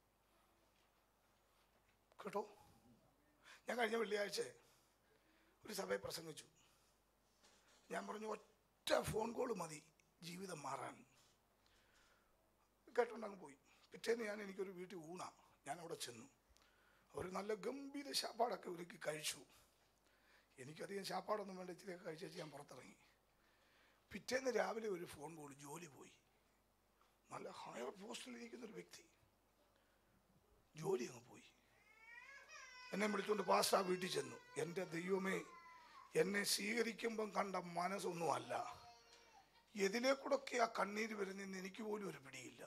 കേട്ടോ ഞാൻ കഴിഞ്ഞ വെള്ളിയാഴ്ച ഒരു സഭയെ പ്രസംഗിച്ചു ഞാൻ പറഞ്ഞു ഒറ്റ ഫോൺ കോൾ മതി ജീവിതം മാറാൻ കേട്ടോണ്ടങ്ങ് പോയി പിറ്റേന്ന് ഞാൻ എനിക്കൊരു വീട്ടിൽ ഊണാ ഞാൻ അവിടെ ചെന്നു അവർ നല്ല ഗംഭീര ശാപ്പാടൊക്കെ ഒരുക്കി കഴിച്ചു എനിക്കധികം ശാപ്പാടൊന്നും വേണ്ട ഇച്ചിരിയൊക്കെ കഴിച്ചു ഞാൻ പുറത്തിറങ്ങി പിറ്റേന്ന് രാവിലെ ഒരു ഫോൺ കോൾ ജോലി പോയി നല്ല ഹയർ പോസ്റ്റിലിരിക്കുന്ന ഒരു വ്യക്തി ജോലി അങ്ങ് പോയി എന്നെ വിളിച്ചുകൊണ്ട് പാസ്റ്റർ ആ വീട്ടിൽ ചെന്നു എൻ്റെ ദൈവമേ എന്നെ സ്വീകരിക്കുമ്പം കണ്ട മനസ്സൊന്നുമല്ല എതിലെ കൂടൊക്കെ ആ കണ്ണീര് വരുന്നെന്ന് എനിക്ക് പോലും ഒരു പിടിയില്ല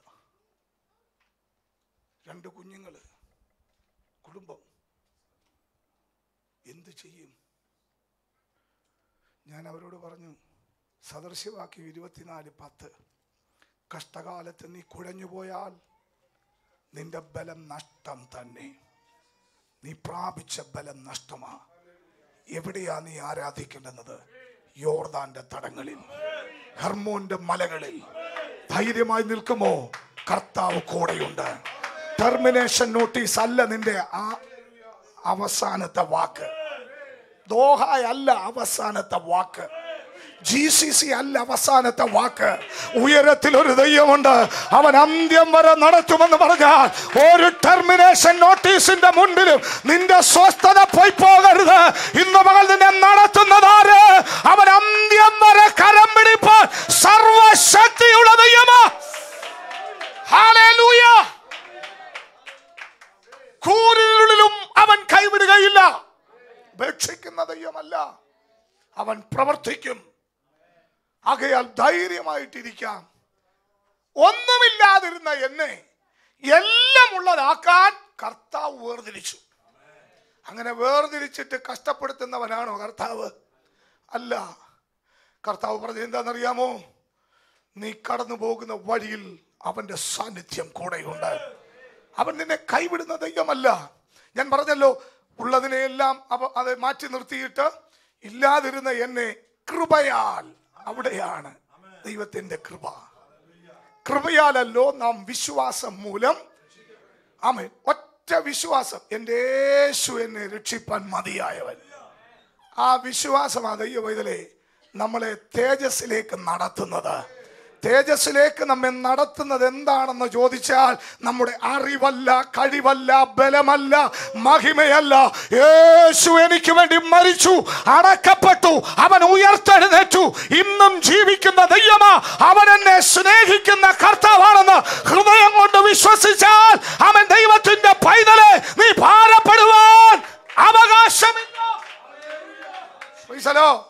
രണ്ട് കുഞ്ഞുങ്ങള് കുടുംബം എന്ത് ചെയ്യും ഞാൻ അവരോട് പറഞ്ഞു സദൃശ്യവാക്യം ഇരുപത്തിനാല് പത്ത് കഷ്ടകാലത്ത് നീ കുഴഞ്ഞു പോയാൽ നിന്റെ ബലം നഷ്ടം തന്നെ നീ പ്രാപിച്ച ബലം നഷ്ടമാ എവിടെയാ നീ ആരാധിക്കേണ്ടുന്നത് യോർദാന്റെ തടങ്ങളിൽ ഹെർമോന്റെ മലകളിൽ ധൈര്യമായി നിൽക്കുമോ കർത്താവ് കൂടെയുണ്ട് ടെർമിനേഷൻ നോട്ടീസ് അല്ല നിന്റെ ആ അവസാനത്തെ വാക്ക് ദോഹ അല്ല അവസാനത്തെ വാക്ക് ജി സി സി അല്ല അവസാനത്തെ വാക്ക് ഉയരത്തിൽ ഒരു ദൈവമുണ്ട് അവൻ അന്ത്യം വരെ നടത്തുമെന്ന് പറഞ്ഞാൽ ഒരു ടെർമിനേഷൻ നോട്ടീസിന്റെ മുൻപിലും നിന്റെ സ്വസ്ഥത പോയി പോകരുത് ഇന്ന് പകൽ നിന്നെ നടത്തുന്നതാര് അവൻ അന്ത്യം വരെ കരം പിടിപ്പാൻ സർവശക്തിയുള്ള ദൈവമാ ഹാലേലൂയ കൂരിരുളിലും അവൻ കൈവിടുകയില്ല ഉപേക്ഷിക്കുന്ന ദൈവമല്ല അവൻ പ്രവർത്തിക്കും ആകയാൽ ധൈര്യമായിട്ടിരിക്കാം ഒന്നുമില്ലാതിരുന്ന എന്നെ എല്ലാം ഉള്ളതാക്കാൻ കർത്താവ് വേർതിരിച്ചു അങ്ങനെ വേർതിരിച്ചിട്ട് കഷ്ടപ്പെടുത്തുന്നവനാണോ കർത്താവ് അല്ല കർത്താവ് പറഞ്ഞത് എന്താണെന്നറിയാമോ നീ കടന്നു പോകുന്ന വഴിയിൽ അവന്റെ സാന്നിധ്യം കൂടെയുണ്ട് അവൻ നിന്നെ കൈവിടുന്ന ദൈവമല്ല ഞാൻ പറഞ്ഞല്ലോ ഉള്ളതിനെയെല്ലാം അവ അത് മാറ്റി നിർത്തിയിട്ട് ഇല്ലാതിരുന്ന എന്നെ കൃപയാൽ അവിടെയാണ് ദൈവത്തിന്റെ കൃപ കൃപയാലല്ലോ നാം വിശ്വാസം മൂലം ആമേൻ ഒറ്റ വിശ്വാസം എൻ്റെ യേശു എന്നെ രക്ഷിപ്പാൻ മതിയായവൻ ആ വിശ്വാസമാ ദൈവ ഇതിലെ നമ്മളെ തേജസ്സിലേക്ക് നടത്തുന്നത് തേജസ്സിലേക്ക് നമ്മെ നടത്തുന്നത് എന്താണെന്ന് ചോദിച്ചാൽ നമ്മുടെ അറിവല്ല കഴിവല്ല ബലമല്ല മഹിമയല്ല യേശു എനിക്ക് വേണ്ടി മരിച്ചു അടക്കപ്പെട്ടു അവൻ ഉയർത്തെഴുന്നേറ്റു ഇന്നും ജീവിക്കുന്ന ദൈവമാ അവൻ എന്നെ സ്നേഹിക്കുന്ന കർത്താവാണെന്ന് ഹൃദയം കൊണ്ട് വിശ്വസിച്ചാൽ അവൻ ദൈവത്തിന്റെ പൈതലെ നീ ഭാരപ്പെടുവാൻ അവകാശമില്ല Praise the Lord.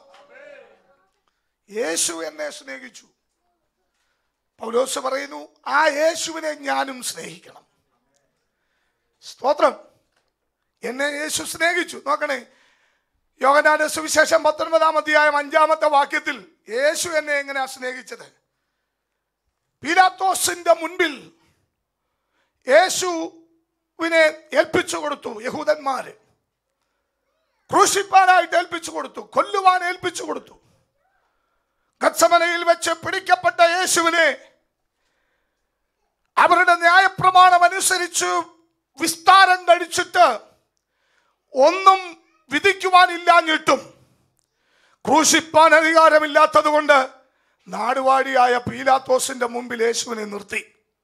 യേശു എന്നെ സ്നേഹിച്ചു പൗലോസ് പറയുന്നു ആ യേശുവിനെ ഞാനും സ്നേഹിക്കണം സ്തോത്രം എന്നെ യേശു സ്നേഹിച്ചു നോക്കണേ യോഗനാന്റെ സുവിശേഷം പത്തൊൻപതാം അധ്യായം അഞ്ചാമത്തെ വാക്യത്തിൽ യേശു എന്നെ എങ്ങനെയാ സ്നേഹിച്ചത് പീലാത്തോസിന്റെ മുൻപിൽ യേശുവിനെ ഏൽപ്പിച്ചു കൊടുത്തു യഹൂദന്മാര് ക്രൂശിപ്പാനായിട്ട് ഏൽപ്പിച്ചു കൊടുത്തു കൊല്ലുവാൻ ഏൽപ്പിച്ചു കൊടുത്തു ഗത്സമനയിൽ വെച്ച് പിടിക്കപ്പെട്ട യേശുവിനെ അവരുടെ ന്യായപ്രമാണം അനുസരിച്ച് വിസ്താരം കഴിച്ചിട്ട് ഒന്നും വിധിക്കുവാനില്ലാഞ്ഞിട്ടും ക്രൂശിപ്പാൻ അധികാരമില്ലാത്തത് കൊണ്ട് നാടുവാടിയായ പീലാത്തോസിന്റെ മുമ്പിൽ യേശുവിനെ നിർത്തി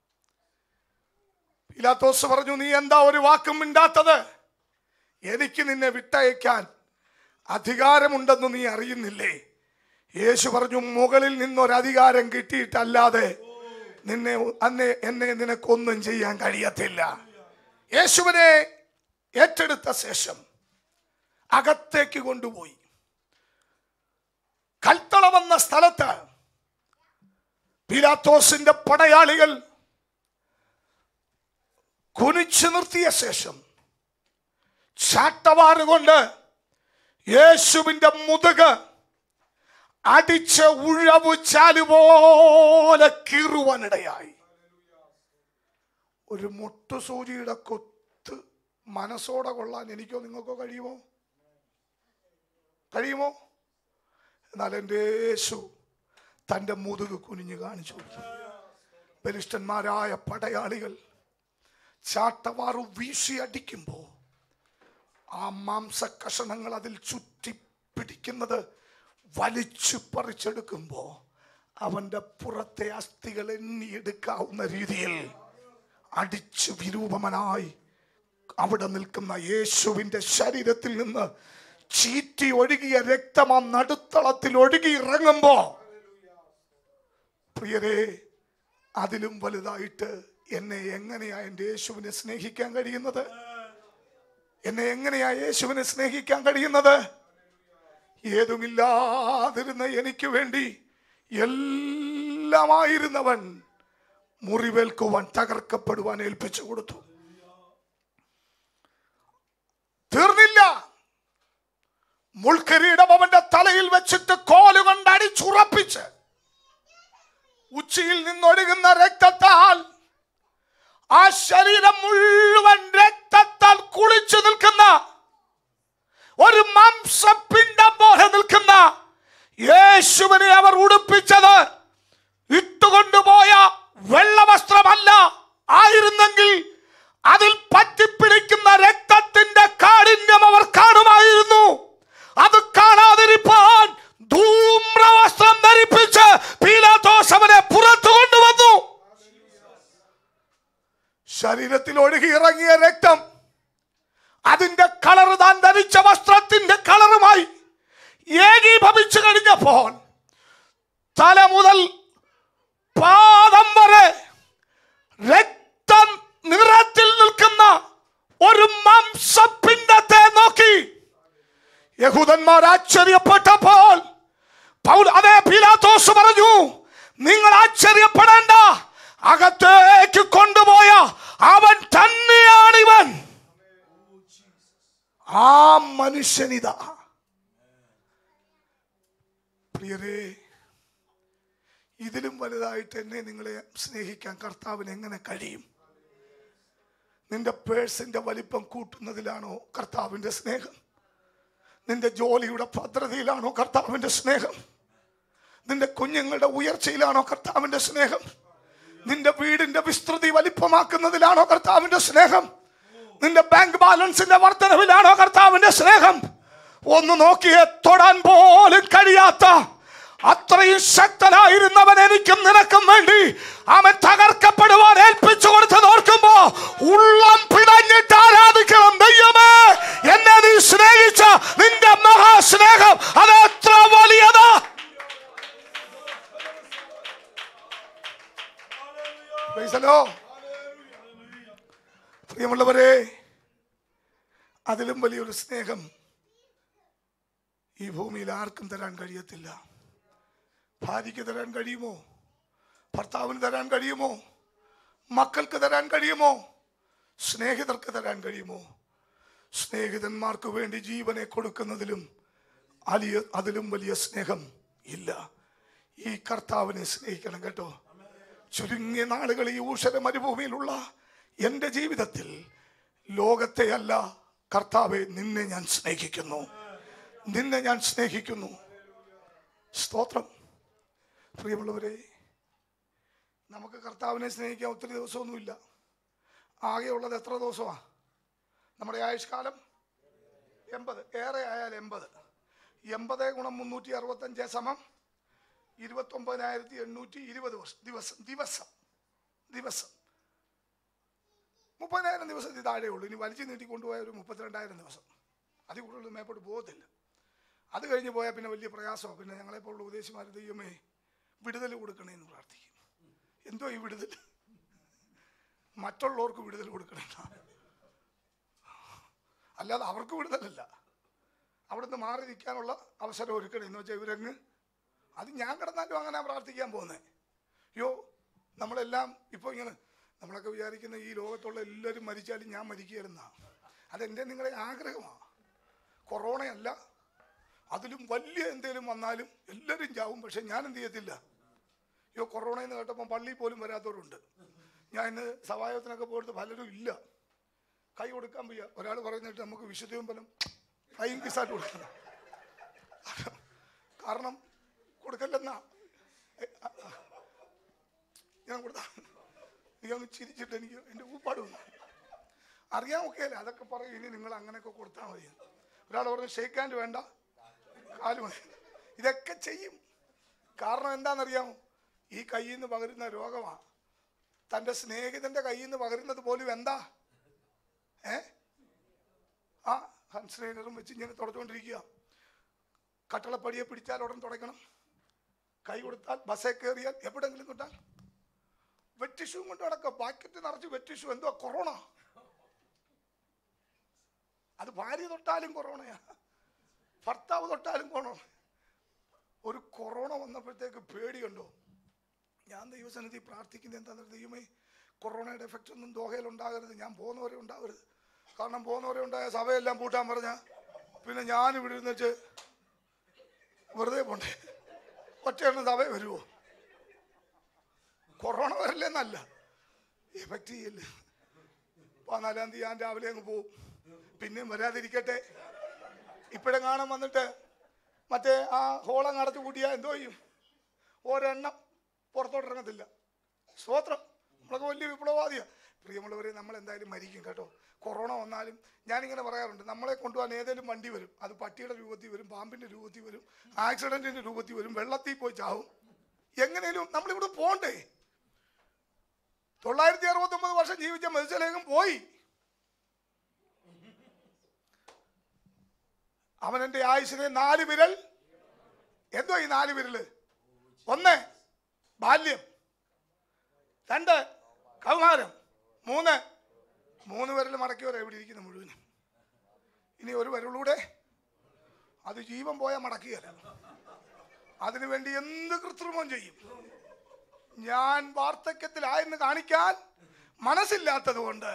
പീലാത്തോസ് പറഞ്ഞു നീ എന്താ ഒരു വാക്കും മിണ്ടാത്തത് എനിക്ക് നിന്നെ വിട്ടയക്കാൻ അധികാരമുണ്ടെന്ന് നീ അറിയുന്നില്ലേ യേശു പറഞ്ഞു മുകളിൽ നിന്നൊരധികാരം കിട്ടിയിട്ടല്ലാതെ നിന്നെ അന്നെ എന്നെ നിനക്കൊന്നും ചെയ്യാൻ കഴിയത്തില്ല യേശുവിനെ ഏറ്റെടുത്ത ശേഷം അകത്തേക്ക് കൊണ്ടുപോയി കൽത്തളമെന്ന സ്ഥലത്ത് പിലാത്തോസിന്റെ പടയാളികൾ കുനിച്ചു നിർത്തിയ ശേഷം ചാട്ടവാറുകൊണ്ട് യേശുവിന്റെ മുതുക് അടിച്ച് ഉഴവു ചാലുപോലെ കീറുവാനിടയായി ഒരു മുട്ടുസൂചിയുടെ കൊത്ത് മനസ്സോടെ കൊള്ളാൻ എനിക്കോ നിങ്ങൾക്കോ കഴിയുമോ കഴിയുമോ എന്നാൽ എൻ്റെ യേശു തൻ്റെ മുതുക് കുനിഞ്ഞു കാണിച്ചു ബലിഷ്ഠന്മാരായ പടയാളികൾ ചാട്ടവാറു വീശി അടിക്കുമ്പോൾ ആ മാംസ കഷണങ്ങൾ അതിൽ ചുറ്റി പിടിക്കുന്നത് വലിച്ചു പറിച്ചെടുക്കുമ്പോൾ അവന്റെ പുറത്തെ അസ്ഥികൾ എണ്ണിയെടുക്കാവുന്ന രീതിയിൽ അടിച്ചു വിരൂപമനായി അവിടെ നിൽക്കുന്ന യേശുവിന്റെ ശരീരത്തിൽ നിന്ന് ചീറ്റി ഒഴുകിയ രക്തം ആ നടുത്തളത്തിൽ ഒഴുകി ഇറങ്ങുമ്പോ പ്രിയരെ അതിലും വലുതായിട്ട് എന്നെ എങ്ങനെയാ എൻ്റെ യേശുവിനെ സ്നേഹിക്കാൻ കഴിയുന്നത് എന്നെ എങ്ങനെയാ യേശുവിനെ സ്നേഹിക്കാൻ കഴിയുന്നത് ഏതുമില്ലാതിരുന്ന എനിക്ക് വേണ്ടി എല്ലാമായിരുന്നവൻ മുറിവേൽക്കുവാൻ തകർക്കപ്പെടുവാൻ ഏൽപ്പിച്ചു കൊടുത്തു തീർന്നില്ല മുൾക്കരിയിടം അവന്റെ തലയിൽ വെച്ചിട്ട് കോലുകൊണ്ട് അടിച്ചുറപ്പിച്ച് ഉച്ചിയിൽ നിന്നൊഴുകുന്ന രക്തത്താൽ ആ ശരീരം മുഴുവൻ രക്തത്താൽ കുളിച്ചു നിൽക്കുന്ന ഒരു മാംസപിണ്ഡം പോലെ നിൽക്കുന്ന യേശുവിനെ അവർ ഉടുപ്പിച്ചത് ഇട്ടുകൊണ്ടുപോയ വെള്ളവസ്ത്രമല്ല ആയിരുന്നെങ്കിൽ അതിൽ പറ്റിപ്പിടിക്കുന്ന രക്തത്തിന്റെ കാഠിന്യം അവർ കാണുമായിരുന്നു അത് കാണാതിരിപ്പാൻ ധൂമ്രവസ്ത്രം ധരിപ്പിച്ച് പീലാത്തോസ് അവനെ പുറത്തു കൊണ്ടുവന്നു ശരീരത്തിൽ ഒഴുകി ഇറങ്ങിയ രക്തം അതിന്റെ കളർ താൻ ധരിച്ച വസ്ത്രത്തിന്റെ കളറുമായി ഏകീഭവിച്ചു കഴിഞ്ഞപ്പോൾ തല മുതൽ പാദം വരെ രക്തം നിറത്തിൽ നിൽക്കുന്ന ഒരു മാംസപിണ്ഡത്തെ നോക്കി യഹൂദന്മാർ ആശ്ചര്യപ്പെട്ടപ്പോൾ പൗൽ അതേ പീലാത്തോസ് പറഞ്ഞു നിങ്ങൾ ആശ്ചര്യപ്പെടേണ്ട അകത്തേക്ക് കൊണ്ടുപോയ അവൻ തന്നെയാണിവൻ ആ മനുഷ്യനിത പ്രിയരേ ഇതിലും വലുതായിട്ട് എന്നെ നിങ്ങളെ സ്നേഹിക്കാൻ കർത്താവിന് എങ്ങനെ കഴിയും നിന്റെ പേഴ്സിന്റെ വലിപ്പം കൂട്ടുന്നതിലാണോ കർത്താവിന്റെ സ്നേഹം നിന്റെ ജോലിയുടെ ഭദ്രതയിലാണോ കർത്താവിന്റെ സ്നേഹം നിന്റെ കുഞ്ഞുങ്ങളുടെ ഉയർച്ചയിലാണോ കർത്താവിന്റെ സ്നേഹം നിന്റെ വീടിന്റെ വിസ്തൃതി വലിപ്പമാക്കുന്നതിലാണോ കർത്താവിന്റെ സ്നേഹം നിന്റെ ബാങ്ക് ബാലൻസിന്റെ വർധനവിലാണോ കർത്താവിന്റെ സ്നേഹം ഒന്ന് നോക്കിയേ തൊടാൻ പോലും കഴിയാത്ത അത്രയും ശക്തനായിരുന്നവൻ എനിക്കും നിനക്കും വേണ്ടി അവൻ തകർക്കപ്പെടുവാൻ ഏൽപ്പിച്ചു കൊടുത്തത് ഓർക്കുമ്പോ ഉള്ളം പിടഞ്ഞിട്ട് ആരാധിക്കണം ദൈവമേ എന്നെ നീ സ്നേഹിച്ച നിന്റെ മഹാസ്നേഹം അത് എത്ര വലിയതാ Praise the Lord. പ്രിയമുള്ളവരെ അതിലും വലിയൊരു സ്നേഹം ഈ ഭൂമിയിൽ ആർക്കും തരാൻ കഴിയത്തില്ല ഭാര്യയ്ക്ക് തരാൻ കഴിയുമോ ഭർത്താവിന് തരാൻ കഴിയുമോ മക്കൾക്ക് തരാൻ കഴിയുമോ സ്നേഹിതർക്ക് തരാൻ കഴിയുമോ സ്നേഹിതന്മാർക്ക് വേണ്ടി ജീവനെ കൊടുക്കുന്നതിലും അലിയ അതിലും വലിയ സ്നേഹം ഇല്ല ഈ കർത്താവിനെ സ്നേഹിക്കണം കേട്ടോ ചുരുങ്ങിയ നാളുകൾ ഈ ഊഷര മരുഭൂമിയിലുള്ള എൻ്റെ ജീവിതത്തിൽ ലോകത്തെ അല്ല കർത്താവെ നിന്നെ ഞാൻ സ്നേഹിക്കുന്നു നിന്നെ ഞാൻ സ്നേഹിക്കുന്നു സ്തോത്രം പ്രിയമുള്ളവരെ നമുക്ക് കർത്താവിനെ സ്നേഹിക്കാൻ ഒത്തിരി ദിവസമൊന്നുമില്ല ആകെയുള്ളത് എത്ര ദിവസമാണ് നമ്മുടെ ആയുഷ്കാലം എൺപത് ഏറെ ആയാൽ എൺപത് എൺപത് ഗുണം മുന്നൂറ്റി അറുപത്തഞ്ച് സമം ഇരുപത്തൊമ്പതിനായിരത്തി എണ്ണൂറ്റി ഇരുപത് വർഷം ദിവസം ദിവസം ദിവസം മുപ്പതിനായിരം ദിവസത്തിൽ താഴെ ഉള്ളൂ ഇനി വലിച്ചു നീട്ടിക്കൊണ്ടുപോയ ഒരു മുപ്പത്തിരണ്ടായിരം ദിവസം അതിൽ കൂടുതൽ മേപ്പോട്ട് പോകത്തില്ല അത് കഴിഞ്ഞ് പോയാൽ പിന്നെ വലിയ പ്രയാസമാണ് പിന്നെ ഞങ്ങളെപ്പോലുള്ള ഉപദേശിമാർ ദൈവമേ വിടുതൽ കൊടുക്കണേ എന്ന് പ്രാർത്ഥിക്കും എന്തോ ഈ വിടുതൽ മറ്റുള്ളവർക്ക് വിടുതൽ കൊടുക്കണേ അല്ലാതെ അവർക്ക് വിടുതലല്ല അവിടുന്ന് മാറി നിൽക്കാനുള്ള അവസരം ഒരുക്കണേ എന്ന് വെച്ചാൽ ഇവരങ്ങ് അത് ഞാൻ കിടന്നാലും അങ്ങനെ പ്രാർത്ഥിക്കാൻ പോകുന്നത് യോ നമ്മളെല്ലാം ഇപ്പോൾ ഇങ്ങനെ നമ്മളൊക്കെ വിചാരിക്കുന്ന ഈ ലോകത്തുള്ള എല്ലാവരും മരിച്ചാലും ഞാൻ മരിക്കുകയായിരുന്നാ അതെൻ്റെ നിങ്ങളെ ആഗ്രഹമാണ് കൊറോണയല്ല അതിലും വലിയ എന്തെങ്കിലും വന്നാലും എല്ലാവരും ചാവും പക്ഷെ ഞാൻ എന്ത് ചെയ്യത്തില്ല യോ കൊറോണ എന്ന് കേട്ടപ്പോൾ പള്ളിയിൽ പോലും വരാത്തവരുണ്ട് ഞാൻ ഇന്ന് സഹായത്തിനൊക്കെ പോയിട്ട് പലരും ഇല്ല കൈ കൊടുക്കാൻ വയ്യ ഒരാൾ പറഞ്ഞിട്ട് നമുക്ക് വിശുദ്ധമ്പലം ഫ്ലൈങ് കിസായിട്ട് കൊടുക്കണം കാരണം കൊടുക്കല്ലെന്നാ എ, അ, അ. ഞാൻ കൊടുത്ത നീ ഒന്ന് ചിരിച്ചിട്ട് എനിക്ക് എൻ്റെ ഊപ്പാട് വന്നു അറിയാൻ ഒക്കെയല്ലേ അതൊക്കെ പറയും ഇനി നിങ്ങൾ അങ്ങനെയൊക്കെ കൊടുത്താൽ മതി ഒരാൾ പറഞ്ഞു ഷേക്ക് ഹാൻഡ് വേണ്ട കാല് മതി ഇതൊക്കെ ചെയ്യും കാരണം എന്താണെന്നറിയാമോ ഈ കയ്യിൽ നിന്ന് പകരുന്ന രോഗമാണ് തൻ്റെ സ്നേഹിതന്റെ കയ്യിൽ നിന്ന് പകരുന്നത് പോലും എന്താ ഏ ആ ഹാൻഡ് സ്ട്രെയിനറും വെച്ച് ഇങ്ങനെ തുടച്ചുകൊണ്ടിരിക്കുക കട്ടളപ്പടിയെ പിടിച്ചാൽ ഉടൻ തുടയ്ക്കണം കൈ കൊടുത്താൽ ബസ്സേ കയറിയാൽ എവിടെങ്കിലും തൊട്ടാൽ വെറ്റിഷൂ കൊണ്ട് നടക്കുക പാക്കറ്റ് നിറച്ച് വെറ്റിഷൂ എന്തോ കൊറോണ അത് ഭാര്യ തൊട്ടാലും കൊറോണയാ ഭർത്താവ് തൊട്ടാലും കൊറോണ ഒരു കൊറോണ വന്നപ്പോഴത്തേക്ക് പേടിയുണ്ടോ ഞാൻ ദൈവസന്നിധി പ്രാർത്ഥിക്കുന്നത് എന്താണെന്ന് ദൈവമേ കൊറോണയുടെ എഫക്റ്റ് ഒന്നും ദോഹയിൽ ഉണ്ടാകരുത് ഞാൻ പോകുന്നവരെ ഉണ്ടാകരുത് കാരണം പോകുന്നവരെ ഉണ്ടായ സഭയെല്ലാം പൂട്ടാൻ പറഞ്ഞ പിന്നെ ഞാൻ ഇവിടെ ഇരുന്ന് വെച്ച് വെറുതെ പോണ്ടേ ഒറ്റയെണ്ണം സഭ വരുമോ കൊറോണ വരല്ലെന്നല്ല എഫക്റ്റ് ചെയ്യില്ല പതിനാലാം തീയതി ഞാൻ രാവിലെ അങ്ങ് പോവും പിന്നെയും വരാതിരിക്കട്ടെ ഇപ്പോഴും കാണാൻ വന്നിട്ട് മറ്റേ ആ ഹോളങ്ങ് അടച്ചു കൂട്ടിയാൽ എന്തോ ചെയ്യും ഒരെണ്ണം പുറത്തോട്ട് ഇറങ്ങത്തില്ല സ്തോത്രം നമ്മളൊക്കെ വലിയ വിപ്ലവവാദിയാണ് പ്രിയമുള്ളവരെ നമ്മൾ എന്തായാലും മരിക്കും കേട്ടോ കൊറോണ വന്നാലും ഞാനിങ്ങനെ പറയാറുണ്ട് നമ്മളെ കൊണ്ടുപോകാൻ ഏതെങ്കിലും വണ്ടി വരും അത് പട്ടിയുടെ രൂപത്തിൽ വരും പാമ്പിന്റെ രൂപത്തിൽ വരും ആക്സിഡന്റിന്റെ രൂപത്തിൽ വരും വെള്ളത്തിൽ പോയി ചാവും എങ്ങനെയും നമ്മളിവിടെ പോണ്ടേ തൊള്ളായിരത്തി അറുപത്തി ഒമ്പത് വർഷം ജീവിച്ച മത്സ്യലേഖം പോയി അവൻ എൻ്റെ ആയുഷിനെ നാല് വിരൽ എന്തോ ഈ നാല് വിരല് ഒന്ന് ബാല്യം രണ്ട് കൗമാരം മൂന്ന് മൂന്ന് വിരൽ മടക്കിയവരെ ഇവിടെ ഇരിക്കുന്ന മുഴുവനും ഇനി ഒരു വിരലൂടെ അത് ജീവൻ പോയാൽ മടക്കുകയല്ല അതിനുവേണ്ടി എന്ത് കൃത്രിമം ചെയ്യും ഞാൻ വാർദ്ധക്യത്തിലായെന്ന് കാണിക്കാൻ മനസ്സില്ലാത്തത് കൊണ്ട്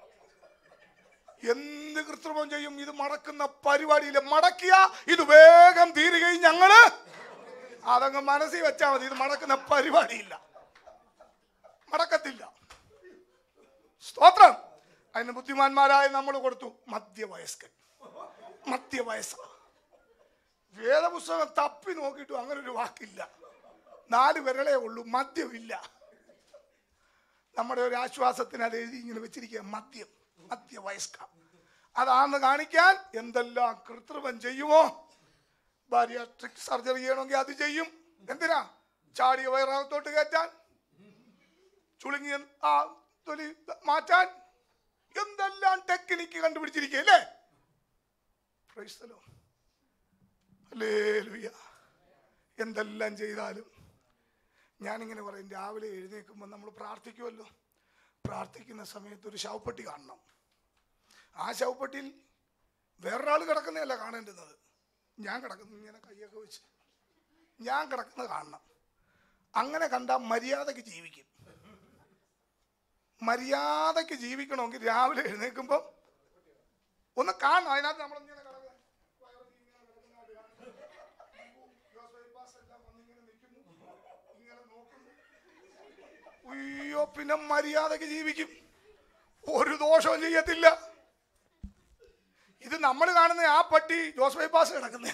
എന്ത് കൃത്രിമം ചെയ്യും ഇത് മടക്കുന്ന പരിപാടിയില്ല മടക്കിയ ഇത് വേഗം തീരുകയും ഞങ്ങള് അതങ്ങ് മനസ്സിൽ വെച്ചാൽ മതി ഇത് മടക്കുന്ന പരിപാടിയില്ല മടക്കത്തില്ല സ്തോത്രം അതിന് ബുദ്ധിമാന്മാരായ നമ്മൾ കൊടുത്തു മധ്യവയസ്കൻ മധ്യവയസ്സ വേദപുസ്തകം തപ്പി നോക്കിയിട്ടും അങ്ങനെ ഒരു വാക്കില്ല നാല് വിരലേ ഉള്ളൂ മദ്യമില്ല നമ്മുടെ ഒരു ആശ്വാസത്തിന് അത് എഴുതി ഇങ്ങനെ വെച്ചിരിക്കുക മദ്യം മധ്യവയസ്ക അതാണെന്ന് കാണിക്കാൻ എന്തെല്ലാം കൃത്രിമം ചെയ്യുമോ ബാരിയാട്രിക് സർജറി ചെയ്യണമെങ്കിൽ അത് ചെയ്യും എന്തിനാ ചാടിയ വയറകത്തോട്ട് കയറ്റാൻ ചുളുങ്ങിയ ആ തൊലി മാറ്റാൻ എന്തെല്ലാം ടെക്നിക്ക് കണ്ടുപിടിച്ചിരിക്കുക അല്ലേ Praise the Lord. ഹല്ലേലൂയ. എന്തെല്ലാം ചെയ്താലും ഞാനിങ്ങനെ പറയും രാവിലെ എഴുന്നേൽക്കുമ്പോൾ നമ്മൾ പ്രാർത്ഥിക്കുമല്ലോ പ്രാർത്ഥിക്കുന്ന സമയത്ത് ഒരു ശവപ്പെട്ടി കാണണം ആ ശവപ്പെട്ടിയിൽ വേറൊരാൾ കിടക്കുന്നതല്ല കാണേണ്ടുന്നത് ഞാൻ കിടക്കുന്നു ഇങ്ങനെ കൈയൊക്കെ വെച്ച് ഞാൻ കിടക്കുന്നത് കാണണം അങ്ങനെ കണ്ടാൽ മര്യാദയ്ക്ക് ജീവിക്കും മര്യാദയ്ക്ക് ജീവിക്കണമെങ്കിൽ രാവിലെ എഴുന്നേൽക്കുമ്പോൾ ഒന്ന് കാണണം അതിനകത്ത് നമ്മൾ ഇങ്ങനെ കിടക്കുക അയ്യോ പിന്നെ മര്യാദക്ക് ജീവിക്കും ഒരു ദോഷവും ചെയ്യത്തില്ല ഇത് നമ്മൾ കാണുന്ന ആ പട്ടി ജോസ് ബൈപ്പാസ് കിടക്കുന്ന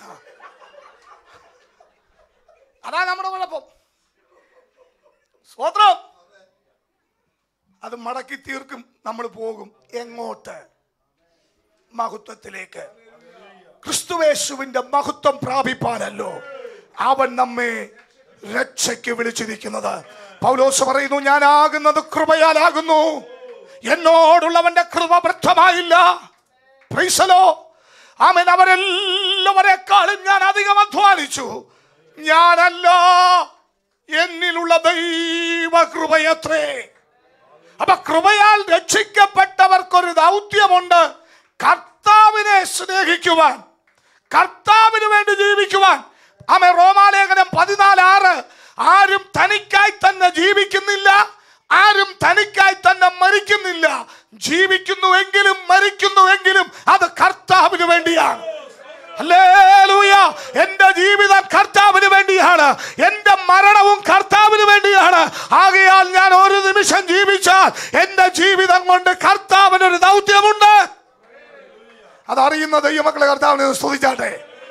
അതാ നമ്മുടെ കുഴപ്പം സ്വത്രം അത് മടക്കി തീർക്കും നമ്മൾ പോകും എങ്ങോട്ട് മഹത്വത്തിലേക്ക് ക്രിസ്തുവേശുവിന്റെ മഹത്വം പ്രാപിപ്പാനല്ലോ അവൻ നമ്മെ രക്ഷയ്ക്ക് വിളിച്ചിരിക്കുന്നത് പൗലോസ് പറയുന്നു ഞാനാകുന്നത് കൃപയാലാകുന്നു എന്നോടുള്ളവന്റെ കൃപ വൃദ്ധമായില്ല പ്രൈസലോ ആമൻ അവരെല്ലാവരെക്കാളും ഞാൻ അധികം അധ്വാനിച്ചു ഞാനല്ല എന്നിലുള്ള ദൈവ കൃപയത്രേ അപ്പൊ കൃപയാൽ രക്ഷിക്കപ്പെട്ടവർക്കൊരു ദൗത്യമുണ്ട് കർത്താവിനെ സ്നേഹിക്കുവാൻ കർത്താവിന് വേണ്ടി ജീവിക്കുവാൻ ആമേ റോമാലേഖനം പതിനാല് ആറ് ആരും തനിക്കായി തന്നെ ജീവിക്കുന്നില്ല ആരും തനിക്കായി തന്നെ മരിക്കുന്നില്ല ജീവിക്കുന്നുവെങ്കിലും മരിക്കുന്നുവെങ്കിലും അത് കർത്താവിന് വേണ്ടിയാണ് ഹല്ലേലൂയ എന്റെ ജീവിതം കർത്താവിന് വേണ്ടിയാണ് എന്റെ മരണവും കർത്താവിന് വേണ്ടിയാണ് ആകയാൽ ഞാൻ ഒരു നിമിഷം ജീവിച്ചാൽ എന്റെ ജീവിതം കൊണ്ട് കർത്താവിന് ഒരു ദൗത്യമുണ്ട് അതറിയുന്ന ദൈവമക്കളെ കർത്താവിനെ ഒന്ന് സ്തുതിച്ചാട്ടെ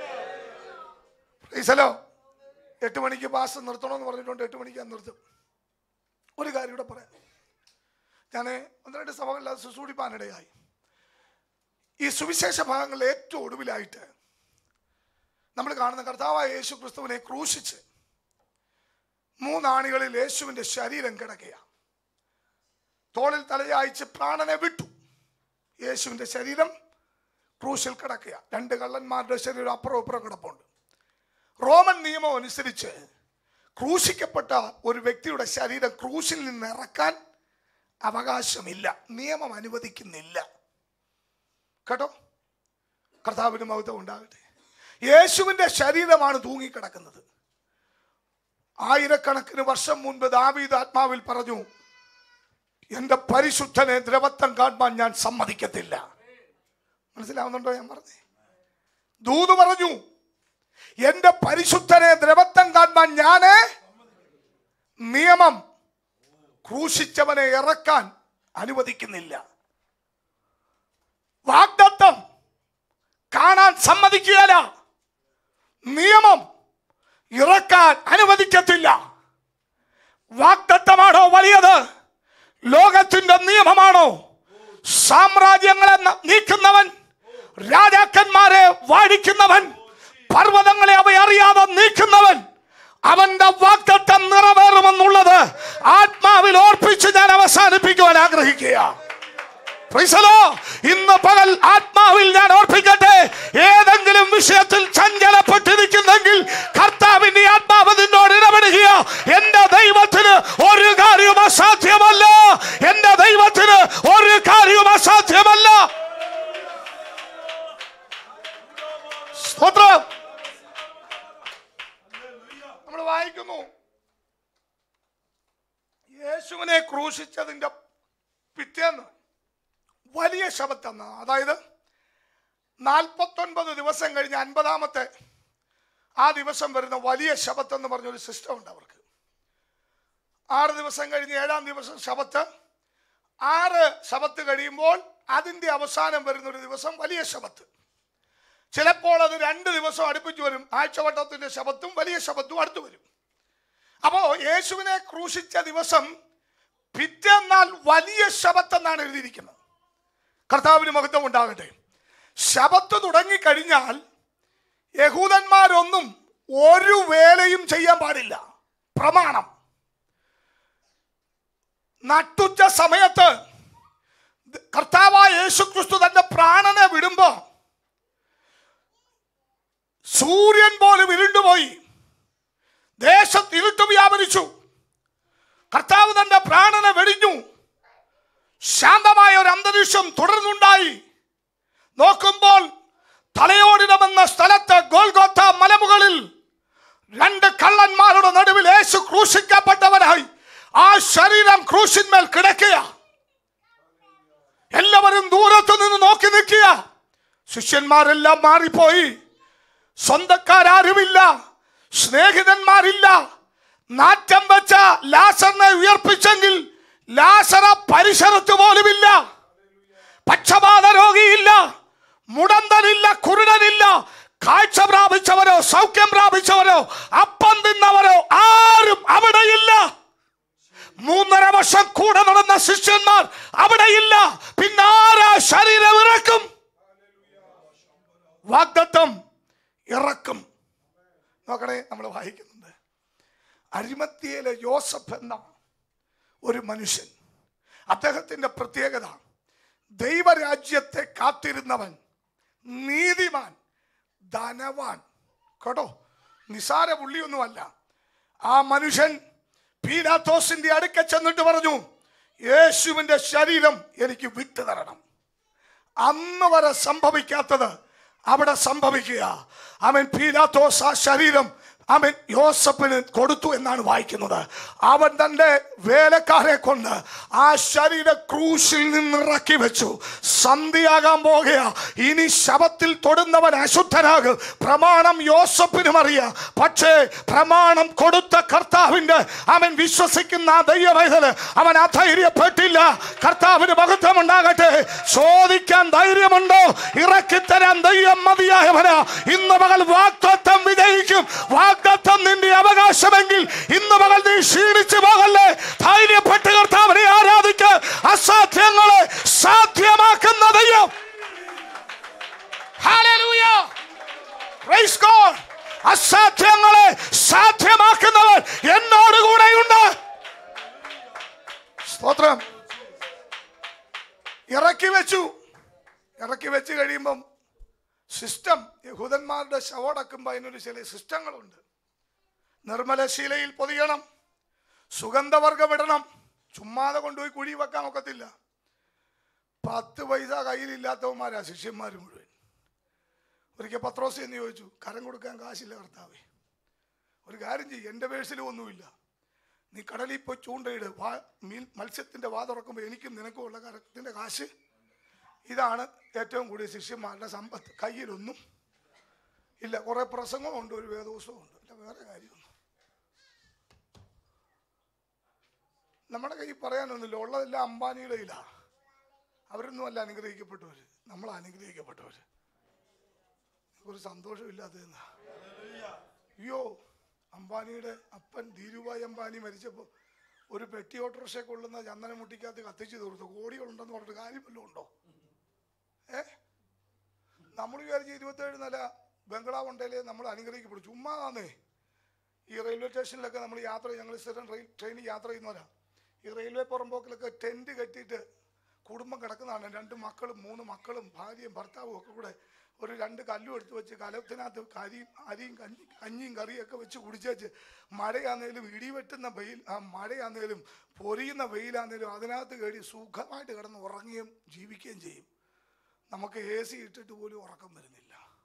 ഈസലോ എട്ട് മണിക്ക് പാസ് നിർത്തണമെന്ന് പറഞ്ഞിട്ടുണ്ട് എട്ട് മണിക്ക് ഞാൻ നിർത്തും ഒരു കാര്യം ഇവിടെ പറയാം ഞാൻ ഒന്ന് രണ്ട് സഭകളിൽ അത് ശുശ്രൂഷിപ്പാനിടയായി ഈ സുവിശേഷ ഭാഗങ്ങളിൽ ഏറ്റവും ഒടുവിലായിട്ട് നമ്മൾ കാണുന്ന കർത്താവായ യേശു ക്രിസ്തുവിനെ ക്രൂശിച്ച് മൂന്നാണികളിൽ യേശുവിന്റെ ശരീരം കിടക്കുക തോളിൽ തലയായിച്ച് പ്രാണനെ വിട്ടു യേശുവിന്റെ ശരീരം ക്രൂശിൽ കിടക്കുക രണ്ട് കള്ളന്മാരുടെ ശരീരം അപ്പുറം ഇപ്പുറം കിടപ്പുണ്ട് റോമൻ നിയമം അനുസരിച്ച് ക്രൂശിക്കപ്പെട്ട ഒരു വ്യക്തിയുടെ ശരീരം ക്രൂശിൽ നിന്ന് ഇറക്കാൻ അവകാശമില്ല നിയമം അനുവദിക്കുന്നില്ല കേട്ടോ കർത്താവിന് മഹത്വം ഉണ്ടാകട്ടെ യേശുവിന്റെ ശരീരമാണ് തൂങ്ങിക്കിടക്കുന്നത് ആയിരക്കണക്കിന് വർഷം മുൻപ് ദാവീദ് ആത്മാവിൽ പറഞ്ഞു എന്റെ പരിശുദ്ധനെ ദ്രവത്വം കാണുവാൻ ഞാൻ സമ്മതിക്കത്തില്ല മനസ്സിലാവുന്നുണ്ടോ ഞാൻ പറഞ്ഞേ ദൂത് പറഞ്ഞു എന്റെ പരിശുദ്ധനെ ദ്രവത്വം കാണുവാൻ ഞാന് നിയമം ക്രൂശിച്ചവനെ ഇറക്കാൻ അനുവദിക്കുന്നില്ല വാഗ്ദത്തം കാണാൻ സമ്മതിക്കുകയല്ല നിയമം ഇറക്കാൻ അനുവദിക്കത്തില്ല വാഗ്ദത്തമാണോ വലിയത് ലോകത്തിന്റെ നിയമമാണോ സാമ്രാജ്യങ്ങളെ ന- നീക്കുന്നവൻ രാജാക്കന്മാരെ വാഴിക്കുന്നവൻ പർവ്വതങ്ങളെ അവ അറിയാതെ നീക്കുന്നവൻ അവന്റെ വാഗ്ദത്തം നിറവേറുമെന്നുള്ളത് ആത്മാവിൽ ഓർപ്പിച്ച് ഞാൻ അവസാനിപ്പിക്കുവാൻ ആഗ്രഹിക്കുക Praise the Lord. ഇന്ന് പകൽ ആത്മാവിൽ ഞാൻ ഓർപ്പിക്കട്ടെ ഏതെങ്കിലും വിഷയത്തിൽ ചഞ്ചലപ്പെട്ടിരിക്കുന്നെങ്കിൽ കർത്താവിന്റെ ആത്മാവ് നിന്നോട് ഇടപെടുക എന്റെ ദൈവത്തിന് ഒരു കാര്യവും അസാധ്യമല്ല എന്റെ ദൈവത്തിന് ഒരു കാര്യവും അസാധ്യമല്ല സ്തോത്രം നമ്മൾ വായിക്കുന്നു യേശുവിനെ ക്രൂശിച്ചതിന്റെ പിറ്റേന്ന് വലിയ ശബത്തെന്ന് അതായത് നാൽപ്പത്തൊൻപത് ദിവസം കഴിഞ്ഞ് അൻപതാമത്തെ ആ ദിവസം വരുന്ന വലിയ ശബത്ത് എന്ന് പറഞ്ഞൊരു സിസ്റ്റം ഉണ്ട് അവർക്ക് ആറ് ദിവസം കഴിഞ്ഞ് ഏഴാം ദിവസം ശബത്ത് ആറ് ശബത്ത് കഴിയുമ്പോൾ അതിൻ്റെ അവസാനം വരുന്ന ഒരു ദിവസം വലിയ ശബത്ത് ചിലപ്പോൾ അത് രണ്ട് ദിവസം അടുപ്പിച്ച് വരും ആഴ്ചവട്ടത്തിൻ്റെ ശബത്തും വലിയ ശബത്തും അടുത്ത് വരും അപ്പോൾ യേശുവിനെ ക്രൂശിച്ച ദിവസം പിറ്റേന്നാൾ വലിയ ശബത്ത് എന്നാണ് എഴുതിയിരിക്കുന്നത് കർത്താവിന് മഹത്വം ഉണ്ടാകട്ടെ ശബത്ത് തുടങ്ങിക്കഴിഞ്ഞാൽ യഹൂദന്മാരൊന്നും ഒരു വേലയും ചെയ്യാൻ പാടില്ല പ്രമാണം നട്ടുച്ച സമയത്ത് കർത്താവായ യേശു ക്രിസ്തു തന്റെ പ്രാണനെ വിടുമ്പോ സൂര്യൻ പോലും ഇരുണ്ടുപോയി ദേശത്ത് ഇരുട്ട് വ്യാപരിച്ചു കർത്താവ് തന്റെ പ്രാണനെ വെടിഞ്ഞു ശാന്തമായ ഒരു അന്തരീക്ഷം തുടർന്നുണ്ടായി നോക്കുമ്പോൾ തലയോടിടമെന്ന സ്ഥലത്ത് ഗോൽഗോത്ത മലമുകളിൽ രണ്ട് കള്ളന്മാരുടെ നടുവിൽ യേശു ക്രൂശിക്കപ്പെട്ടവനായി ആ ശരീരം ക്രൂശിന്മേൽ കിടക്കുക എല്ലാവരും ദൂരത്തു നിന്ന് നോക്കി നിൽക്കുക ശിഷ്യന്മാരെല്ലാം മാറിപ്പോയി സ്വന്തക്കാരാരുമില്ല സ്നേഹിതന്മാരില്ല നാറ്റം വെച്ച ലാസറിനെ ഉയർപ്പിച്ചെങ്കിൽ ലാസറ പരിസരത്ത് പോലുമില്ല പക്ഷപാത രോഗിയില്ല മുടന്തനില്ല കുരുടനില്ല കാഴ്ച പ്രാപിച്ചവരോ സൗഖ്യം പ്രാപിച്ചവരോ അപ്പം തിന്നവരോ ആരും അവിടെയില്ല മൂന്നര വർഷം കൂടെ നടന്ന ശിഷ്യന്മാർ അവിടെയില്ല പിന്നെ ആരാ ശരീരം ഇറക്കും വാഗ്ദത്തം ഇറക്കും നോക്കണേ നമ്മൾ വായിക്കുന്നുണ്ട് അരിമത്തിയിലെ യോസഫ് എന്ന ഒരു മനുഷ്യൻ അദ്ദേഹത്തിന്റെ പ്രത്യേകത ദൈവരാജ്യത്തെ കാത്തിരുന്നവൻ നീതിമാൻ ധനവാൻ കേട്ടോ നിസാര പുള്ളിയൊന്നുമല്ല ആ മനുഷ്യൻ പീലാത്തോസിന്റെ അടുക്ക ചെന്നിട്ട് പറഞ്ഞു യേശുവിന്റെ ശരീരം എനിക്ക് വിട്ടു തരണം അന്ന് വരെ സംഭവിക്കാത്തത് അവിടെ സംഭവിക്കുക അവൻ പീലാത്തോസ് ആ ശരീരം അവൻ യോസഫിന് കൊടുത്തു എന്നാണ് വായിക്കുന്നത് അവൻ തന്റെ വേലക്കാരെ കൊണ്ട് ആ ശരീര ക്രൂശിൽ നിന്ന് ഇറക്കി വെച്ചു സന്ധിയാകാൻ പോകുക ഇനി ശവത്തിൽ തൊടുന്നവൻ അശുദ്ധനാകും പ്രമാണം യോസഫിനും അറിയാം പക്ഷേ പ്രമാണം കൊടുത്ത കർത്താവിന്റെ അവൻ വിശ്വസിക്കുന്ന ആ ദൈവവൈതല് അവൻ അധൈര്യപ്പെട്ടില്ല കർത്താവിന് മഹത്വം ഉണ്ടാകട്ടെ ചോദിക്കാൻ ധൈര്യമുണ്ടോ ഇറക്കിത്തരാൻ ദൈവം മതിയായവനാ ഇന്ന് മകൾ വാക്തത്വം വിജയിക്കും വാഗ്ദത്തം നിന്റെ അവകാശമെങ്കിൽ ഇന്ന് മകൾ നീ ക്ഷീണിച്ചു പോകല്ലേ ധൈര്യപ്പെട്ട് കർത്താവിനെ ആരാധിക്ക് അസാധ്യങ്ങളെ സാധ്യമാക്കുന്ന ദൈവം Hallelujah. Praise God. അസാധ്യങ്ങളെ സാധ്യമാക്കുന്നവൻ എന്നോട് കൂടെയുണ്ട് സ്തോത്രം ഇറക്കി വെച്ചു ഇറക്കി വെച്ച് കഴിയുമ്പം സിസ്റ്റം യഹൂദന്മാരുടെ ശവടക്കുമ്പോൾ അതിനൊരു ചില സിസ്റ്റങ്ങളുണ്ട് നിർമ്മലശീലയിൽ പൊതിയണം സുഗന്ധവർഗം ഇടണം ചുമ്മാതെ കൊണ്ടുപോയി കുഴി വെക്കാൻ ഒക്കത്തില്ല പത്ത് പൈസ കയ്യിലില്ലാത്തവന്മാരാ ശിഷ്യന്മാർ മുഴുവൻ ഒരിക്കൽ പത്രോസ് എന്ന് ചോദിച്ചു കരം കൊടുക്കാൻ കാശില്ല കർത്താവേ ഒരു കാര്യം ചെയ്യും എൻ്റെ പേഴ്സിലും ഒന്നുമില്ല നീ കടലിൽ പോയി ചൂണ്ടയിട് വാ മീൻ മത്സ്യത്തിൻ്റെ വാ തുറക്കുമ്പോൾ എനിക്കും നിനക്കും ഉള്ള കരത്തിൻ്റെ കാശ് ഇതാണ് ഏറ്റവും കൂടിയ ശിഷ്യന്മാരുടെ സമ്പത്ത് കയ്യിലൊന്നും ഇല്ല കുറേ പ്രസംഗമുണ്ട് ഒരു വേദോത്സവം ഉണ്ട് ഇല്ല വേറെ കാര്യമൊന്നും നമ്മുടെ കയ്യിൽ പറയാനൊന്നുമില്ല ഉള്ളതെല്ലാം അംബാനിയുടെ കയ്യിലാണ് അവരൊന്നും അല്ല അനുഗ്രഹിക്കപ്പെട്ടവർ നമ്മൾ അനുഗ്രഹിക്കപ്പെട്ടവർ ഒരു സന്തോഷമില്ലാത്തതെന്നാ അയ്യോ അംബാനിയുടെ അപ്പൻ ധീരുഭായ് അംബാനി മരിച്ചപ്പോൾ ഒരു പെട്ടി ഓട്ടോറിക്ഷ കൊള്ളുന്ന ചന്ദന മുട്ടിക്കകത്ത് കത്തിച്ചു തീർത്തു കോടികളുണ്ടെന്ന് പറഞ്ഞിട്ട് കാര്യം വല്ലതും ഉണ്ടോ ഏ നമ്മൾ വിചാരിച്ച ഇരുപത്തേഴ് നില ബംഗ്ലാവ് ഉണ്ടെങ്കിലേ നമ്മൾ അനുഗ്രഹിക്കപ്പെടും ചുമ്മാ താന്നേ ഈ റെയിൽവേ സ്റ്റേഷനിലൊക്കെ നമ്മൾ യാത്ര ഞങ്ങൾ സ്ഥിരം റെയിൽ ട്രെയിനിൽ യാത്ര ചെയ്യുന്നവരാ ഈ റെയിൽവേ പുറമ്പോക്കിലൊക്കെ ടെൻറ്റ് കെട്ടിയിട്ട് കുടുംബം കിടക്കുന്നതാണ് രണ്ട് മക്കളും മൂന്ന് മക്കളും ഭാര്യയും ഭർത്താവും ഒക്കെ കൂടെ ഒരു രണ്ട് കല്ലും എടുത്ത് വെച്ച് കലത്തിനകത്ത് കരിയും അരിയും കഞ്ഞി കഞ്ഞിയും കറിയൊക്കെ വെച്ച് കുടിച്ചേച്ച് മഴയാന്നേലും ഇടിവെട്ടുന്ന വെയിൽ ആ മഴയാന്നേലും പൊരിയുന്ന വെയിലാന്നേലും അതിനകത്ത് കയറി സുഖമായിട്ട് കിടന്ന് ഉറങ്ങുകയും ജീവിക്കുകയും ചെയ്യും നമുക്ക് എ സി ഇട്ടിട്ട് പോലും ഉറക്കം വരുന്നില്ല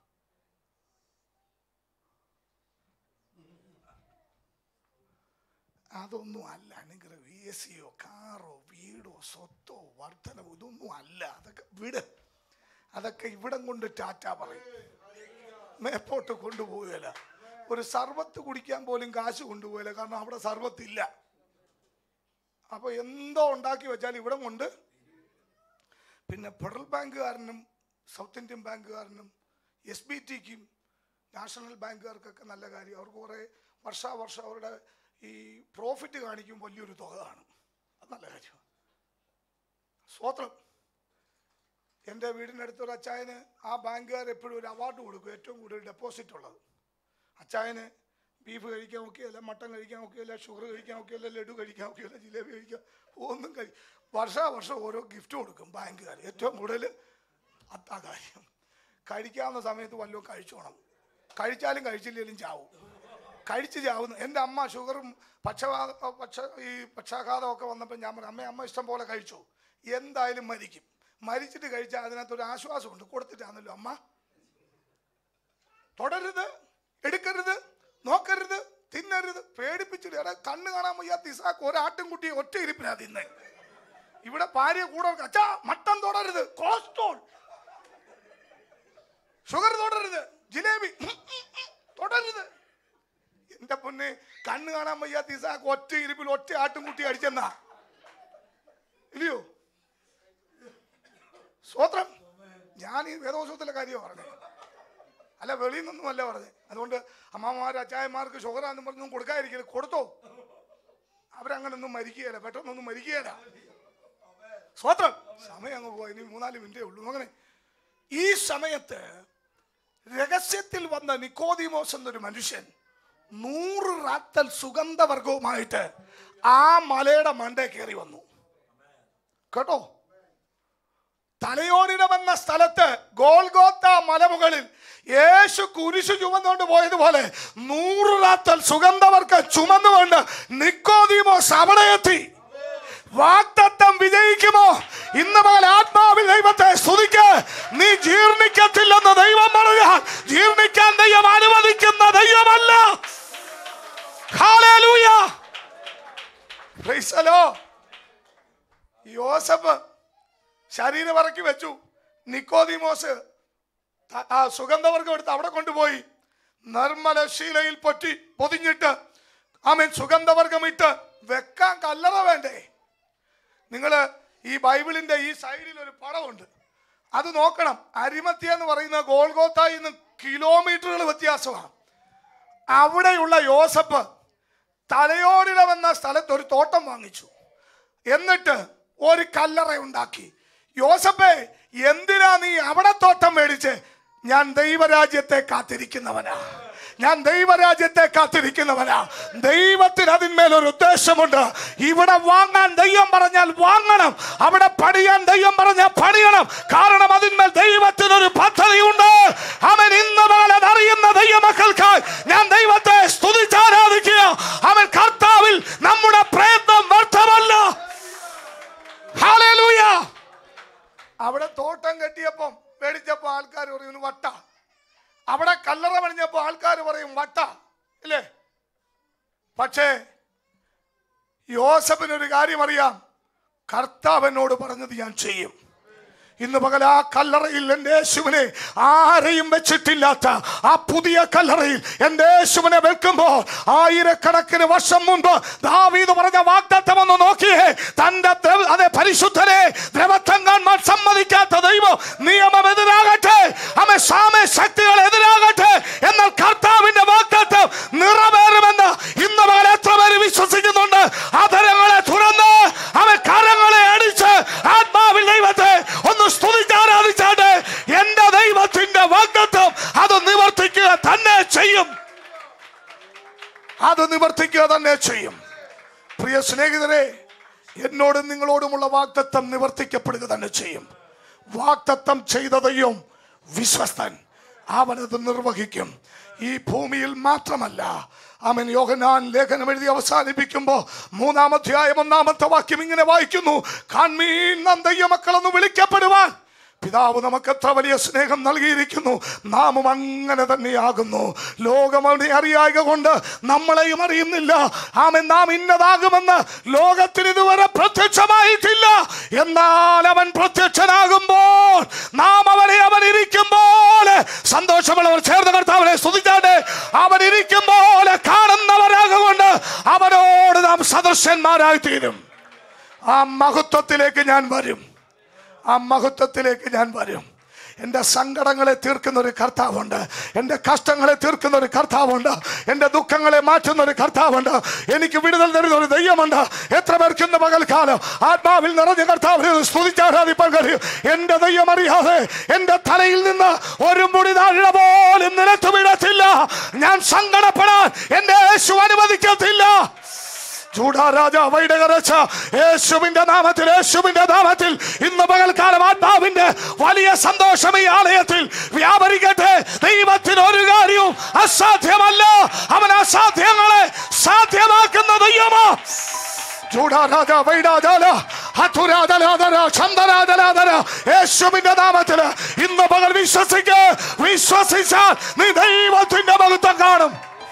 അതൊന്നും അല്ല അനുഗ്രഹം എ സിയോ കാറോ വീടോ സ്വത്തോ വർധനവോ ഇതൊന്നും അല്ല അതൊക്കെ വിട് അതൊക്കെ ഇവിടം കൊണ്ട് ടാറ്റ പറയും മേപ്പോട്ട് കൊണ്ടുപോവുകയില്ല ഒരു സർവത്ത് കുടിക്കാൻ പോലും കാശ് കൊണ്ടുപോയില്ല കാരണം അവിടെ സർവത്തില്ല അപ്പൊ എന്തോ ഉണ്ടാക്കി വെച്ചാൽ ഇവിടം കൊണ്ട് പിന്നെ ഫെഡറൽ ബാങ്കുകാരനും സൗത്ത് ഇന്ത്യൻ ബാങ്കുകാരനും എസ് ബി ടിക്കും നാഷണൽ ബാങ്കുകാർക്കൊക്കെ നല്ല കാര്യം അവർക്ക് കുറേ വർഷാവർഷം അവരുടെ ഈ പ്രോഫിറ്റ് കാണിക്കും വലിയൊരു തുക കാണും അത് നല്ല കാര്യമാണ് സ്വത്രം എൻ്റെ വീടിനടുത്തൊരു അച്ചായന് ആ ബാങ്കുകാർ എപ്പോഴും ഒരു അവാർഡ് കൊടുക്കും ഏറ്റവും കൂടുതൽ ഡെപ്പോസിറ്റ് ഉള്ളത് അച്ചായന് ബീഫ് കഴിക്കാൻ ഒക്കെയല്ല മട്ടൻ കഴിക്കാൻ ഒക്കെയല്ല ഷുഗർ കഴിക്കാൻ ഒക്കെയല്ല ലഡു കഴിക്കാൻ ഒക്കെയല്ല ജിലേബി കഴിക്കാൻ ഒന്നും കഴി വർഷാവർഷം ഓരോ ഗിഫ്റ്റ് കൊടുക്കും ബാങ്കുകാർ ഏറ്റവും കൂടുതൽ അത്താ കാര്യം കഴിക്കാവുന്ന സമയത്ത് വല്ലതും കഴിച്ചോണം കഴിച്ചാലും കഴിച്ചില്ലെങ്കിലും ചാവും കഴിച്ച് ചാവുന്നു എൻ്റെ അമ്മ ഷുഗറും പക്ഷപാത പക്ഷ ഈ പക്ഷാഘാതമൊക്കെ വന്നപ്പോൾ ഞാൻ പറഞ്ഞു അമ്മ അമ്മ ഇഷ്ടം പോലെ കഴിച്ചു എന്തായാലും മരിക്കും മരിച്ചിട്ട് കഴിച്ചാൽ അതിനകത്തൊരു ആശ്വാസമുണ്ട് കൊടുത്തിട്ടാണല്ലോ അമ്മ തുടരുത് എടുക്കരുത് നോക്കരുത് തിന്നരുത് പേടിപ്പിച്ചിട്ട് എടാ കണ്ണ് കാണാൻ വയ്യാത്ത ഇസാക്ക് ഒരാട്ടുംകുട്ടിയെ ഒറ്റ ഇരിപ്പിനാ തിന്നെ ഇവിടെ ഭാര്യ കൂടെ വെക്ക. അച്ഛാ മട്ടൻ തുടരുത് കൊളസ്ട്രോൾ ഷുഗർ തുടരുത് ജിലേബി തുടരുത് എന്റെ പൊന്നെ കണ്ണ് കാണാൻ വയ്യാത്ത ഇസാക്ക് ഒറ്റ ഇരിപ്പിൽ ഒറ്റ ആട്ടുംകുട്ടി അടിച്ചെന്നാ ഇല്ലയോ സ്വോത്രം ഞാൻ ഈ വേദോത്സവത്തിലെ കാര്യമാണ് പറഞ്ഞത് അല്ല വെളിയിൽ നിന്നുമല്ല പറഞ്ഞത് അതുകൊണ്ട് അമ്മമാർ അച്ചായന്മാർക്ക് ഷുഗറാന്ന് പറഞ്ഞൊന്നും കൊടുക്കാതിരിക്കരുത് കൊടുത്തോ അവരങ്ങനൊന്നും മരിക്കുകയില്ല പെട്ടെന്നൊന്നും മരിക്കുകയില്ല സ്വോത്രം സമയം അങ്ങ് പോയി ഇനി മൂന്നാല് മിനിറ്റേ ഉള്ളൂ അങ്ങനെ ഈ സമയത്ത് രഹസ്യത്തിൽ വന്ന നിക്കോദിമോസ് എന്നൊരു മനുഷ്യൻ നൂറ് റാത്തൽ സുഗന്ധവർഗവുമായിട്ട് ആ മലയുടെ മണ്ടേ കയറി വന്നു കേട്ടോ തലയോടിടമെന്ന സ്ഥലത്ത് ഗോൾഗോത്ത മലമുകളിൽ യേശു കുരിശു ചുമന്നുകൊണ്ട് പോയതുപോലെ നൂറ് റാത്തൽ സുഗന്ധവർക്ക് ചുമന്നുകൊണ്ട് നിക്കോദീമോസ് അവിടെ എത്തി വാക്തത്വം വിജയിക്കുമോ ഇന്ന് പകൽ ആത്മാവിൽ ദൈവത്തെ സ്തുതിക്ക് നീ ജീർണിക്കത്തില്ലെന്ന് ദൈവം പറഞ്ഞാൽ ജീർണിക്കാൻ ദൈവം അനുവദിക്കുന്ന ദൈവമല്ല ഹല്ലേലൂയ പ്രൈസ് ദി ലോർഡ് യോസഫ് ശരീരം ഇറക്കി വെച്ചു നിക്കോദിമോസ് ത- ആ സുഗന്ധവർഗം എടുത്ത് അവിടെ കൊണ്ടുപോയി നിർമ്മല ശീലയിൽ പൊറ്റി പൊതിഞ്ഞിട്ട് ആമൻ സുഗന്ധവർഗം ഇട്ട് വെക്കാൻ കല്ലറ വേണ്ടേ നിങ്ങൾ ഈ ബൈബിളിന്റെ ഈ സൈഡിൽ ഒരു പടമുണ്ട് അത് നോക്കണം അരിമത്യ എന്ന് പറയുന്ന ഗോൾഗോത്തായി നിന്ന് കിലോമീറ്ററുകൾ വ്യത്യാസമാണ് അവിടെയുള്ള യോസഫ് തലയോടിടമെന്ന സ്ഥലത്ത് ഒരു തോട്ടം വാങ്ങിച്ചു എന്നിട്ട് ഒരു കല്ലറ ഉണ്ടാക്കി യോസഫേ എന്തിനാ നീ അവിടെ തോട്ടം മേടിച്ച് ഞാൻ ദൈവരാജ്യത്തെ കാത്തിരിക്കുന്നവനാ ഞാൻ ദൈവരാജ്യത്തെ കാത്തിരിക്കുന്നവനാ ദൈവത്തിന് അതിന്മേൽ ഒരു ഉദ്ദേശമുണ്ട് ഇവിടെ വാങ്ങാൻ ദൈവം പറഞ്ഞാൽ വാങ്ങണം അവിടെ പണിയാൻ ദൈവം പറഞ്ഞാൽ പണിയണം കാരണം അതിന്മേൽ ദൈവത്തിനൊരു പദ്ധതിയുണ്ട് അവൻ ഇന്ന് പോലെ അറിയുന്ന ദൈവമക്കൾക്കായി ഞാൻ ദൈവത്തെ സ്തുതിച്ചാരാധിക്കുക അവൻ കർത്താവിൽ നമ്മുടെ പ്രയത്നം വ്യർത്ഥമല്ല ഹല്ലേലൂയ അവിടെ തോട്ടം കെട്ടിയപ്പം മേടിച്ചപ്പോ ആൾക്കാർ പറയും വട്ട അവിടെ കല്ലറ പണിഞ്ഞപ്പോ ആൾക്കാർ പറയും വട്ട ഇല്ലേ പക്ഷേ യോസഫിനൊരു കാര്യം അറിയാം കർത്താവിനോട് പറഞ്ഞത് ഞാൻ ചെയ്യും ഇന്ന് പകൽ ആ കല്ലറയിൽ എൻ്റെ യേശുവിനെ ആരെയും വെച്ചിട്ടില്ലാത്ത ആ പുതിയ കല്ലറയിൽ എൻ്റെ യേശുവിനെ വെക്കുമ്പോൾ ആയിരക്കണക്കിന് വർഷം മുൻപ് ദാവീദ് പറഞ്ഞ വാഗ്ദത്തം ഒന്ന് നോക്കിയേ തന്റെ ദ്രവ- അതെ പരിശുദ്ധനെ ദ്രവത്വം കാണാൻ സമ്മതിക്കാത്ത ദൈവം നിയമം എതിരാകട്ടെ അമ്മ സാമ ശക്തികൾ എതിരാകട്ടെ എന്നാൽ കർത്താവിന്റെ വാഗ്ദത്തം നിറവേറുമെന്ന് ഇന്ന് പകൽ എത്ര പേര് വിശ്വസിക്കുന്നുണ്ട് അധരങ്ങളെ തുറന്ന് അവൻ കരങ്ങളെ അടിച്ച് ആത്മാവിൽ ദൈവത്തെ ഒന്ന് സ്തുതിച്ചാരാധിച്ചാട്ട് എന്റെ ദൈവത്തിന്റെ വാഗ്ദത്വം അത് നിവർത്തിക്കുക തന്നെ ചെയ്യും അത് നിവർത്തിക്കുക തന്നെ ചെയ്യും പ്രിയ സ്നേഹിതരെ എന്നോടും നിങ്ങളോടുമുള്ള വാഗ്ദത്തം നിവർത്തിക്കപ്പെടുക തന്നെ ചെയ്യും വാഗ്ദത്തം ചെയ്ത ദൈവം വിശ്വസ്തൻ അവനത് നിർവഹിക്കും ഈ ഭൂമിയിൽ മാത്രമല്ല അവൻ യോഹനാൻ ലേഖനം എഴുതി അവസാനിപ്പിക്കുമ്പോൾ മൂന്നാം അധ്യായം ഒന്നാമത്തെ വാക്യം ഇങ്ങനെ വായിക്കുന്നു കാൺമീൻ നാം ദൈവമക്കളെന്ന് വിളിക്കപ്പെടുവാൻ പിതാവ് നമുക്ക് എത്ര വലിയ സ്നേഹം നൽകിയിരിക്കുന്നു നാമും അങ്ങനെ തന്നെയാകുന്നു ലോകം അവനെ അറിയായ കൊണ്ട് നമ്മളെയും അറിയുന്നില്ല ആമൻ നാം ഇന്നതാകുമെന്ന് ലോകത്തിന് ഇതുവരെ പ്രത്യക്ഷമായിട്ടില്ല എന്നാൽ അവൻ പ്രത്യക്ഷനാകുമ്പോൾ നാം അവനെ അവൻ ഇരിക്കുമ്പോൾ സന്തോഷമുള്ളവർ ചേർന്ന് കർത്താവിനെ സ്തുതിച്ചാട്ടെ അവൻ ഇരിക്കുമ്പോൾ കാണുന്നവരാകൊണ്ട് അവനോട് നാം സദൃശന്മാരായി തീരും ആ മഹത്വത്തിലേക്ക് ഞാൻ വരും ആ മഹത്വത്തിലേക്ക് ഞാൻ വരും എൻ്റെ സങ്കടങ്ങളെ തീർക്കുന്ന ഒരു കർത്താവുണ്ട് എൻ്റെ കഷ്ടങ്ങളെ തീർക്കുന്ന ഒരു കർത്താവുണ്ട് എൻ്റെ ദുഃഖങ്ങളെ മാറ്റുന്ന ഒരു കർത്താവുണ്ട് എനിക്ക് വിടുതൽ തരുന്ന ഒരു ദൈവമുണ്ട് എത്ര പേർക്ക് ഇന്ന് പകൽക്കാലം ആത്മാവിൽ നിറഞ്ഞ കർത്താവിനെ ഒന്ന് സ്തുതിച്ചാരാധിപ്പാൻ കഴിയും എൻ്റെ ദൈവം അറിയാതെ എൻ്റെ തലയിൽ നിന്ന് ഒരു മുടി താഴ പോലും നിലത്ത് വീഴത്തില്ല ഞാൻ സങ്കടപ്പെടാൻ എൻ്റെ യേശു അനുവദിക്കത്തില്ല ചൂടാരാജാവയുടെ കരച്ച യേശുവിന്റെ നാമത്തിൽ യേശുവിന്റെ നാമത്തിൽ ഇന്ന് പകൽക്കാലം ആത്മാവിന്റെ വലിയ സന്തോഷം ഈ ആലയത്തിൽ വ്യാപരിക്കട്ടെ ദൈവത്തിന് ഒരു കാര്യവും അസാധ്യമല്ല അവൻ അസാധ്യങ്ങളെ സാധ്യമാക്കുന്ന ദൈവമോ ചൂടാരാജ വൈഡാജാല ഹതുരാജലാദര ചന്ദരാജലാദര യേശുവിന്റെ നാമത്തിൽ ഇന്ന് പകൽ വിശ്വസിക്ക വിശ്വസിച്ചാൽ നീ ദൈവത്തിന്റെ മഹത്വം കാണും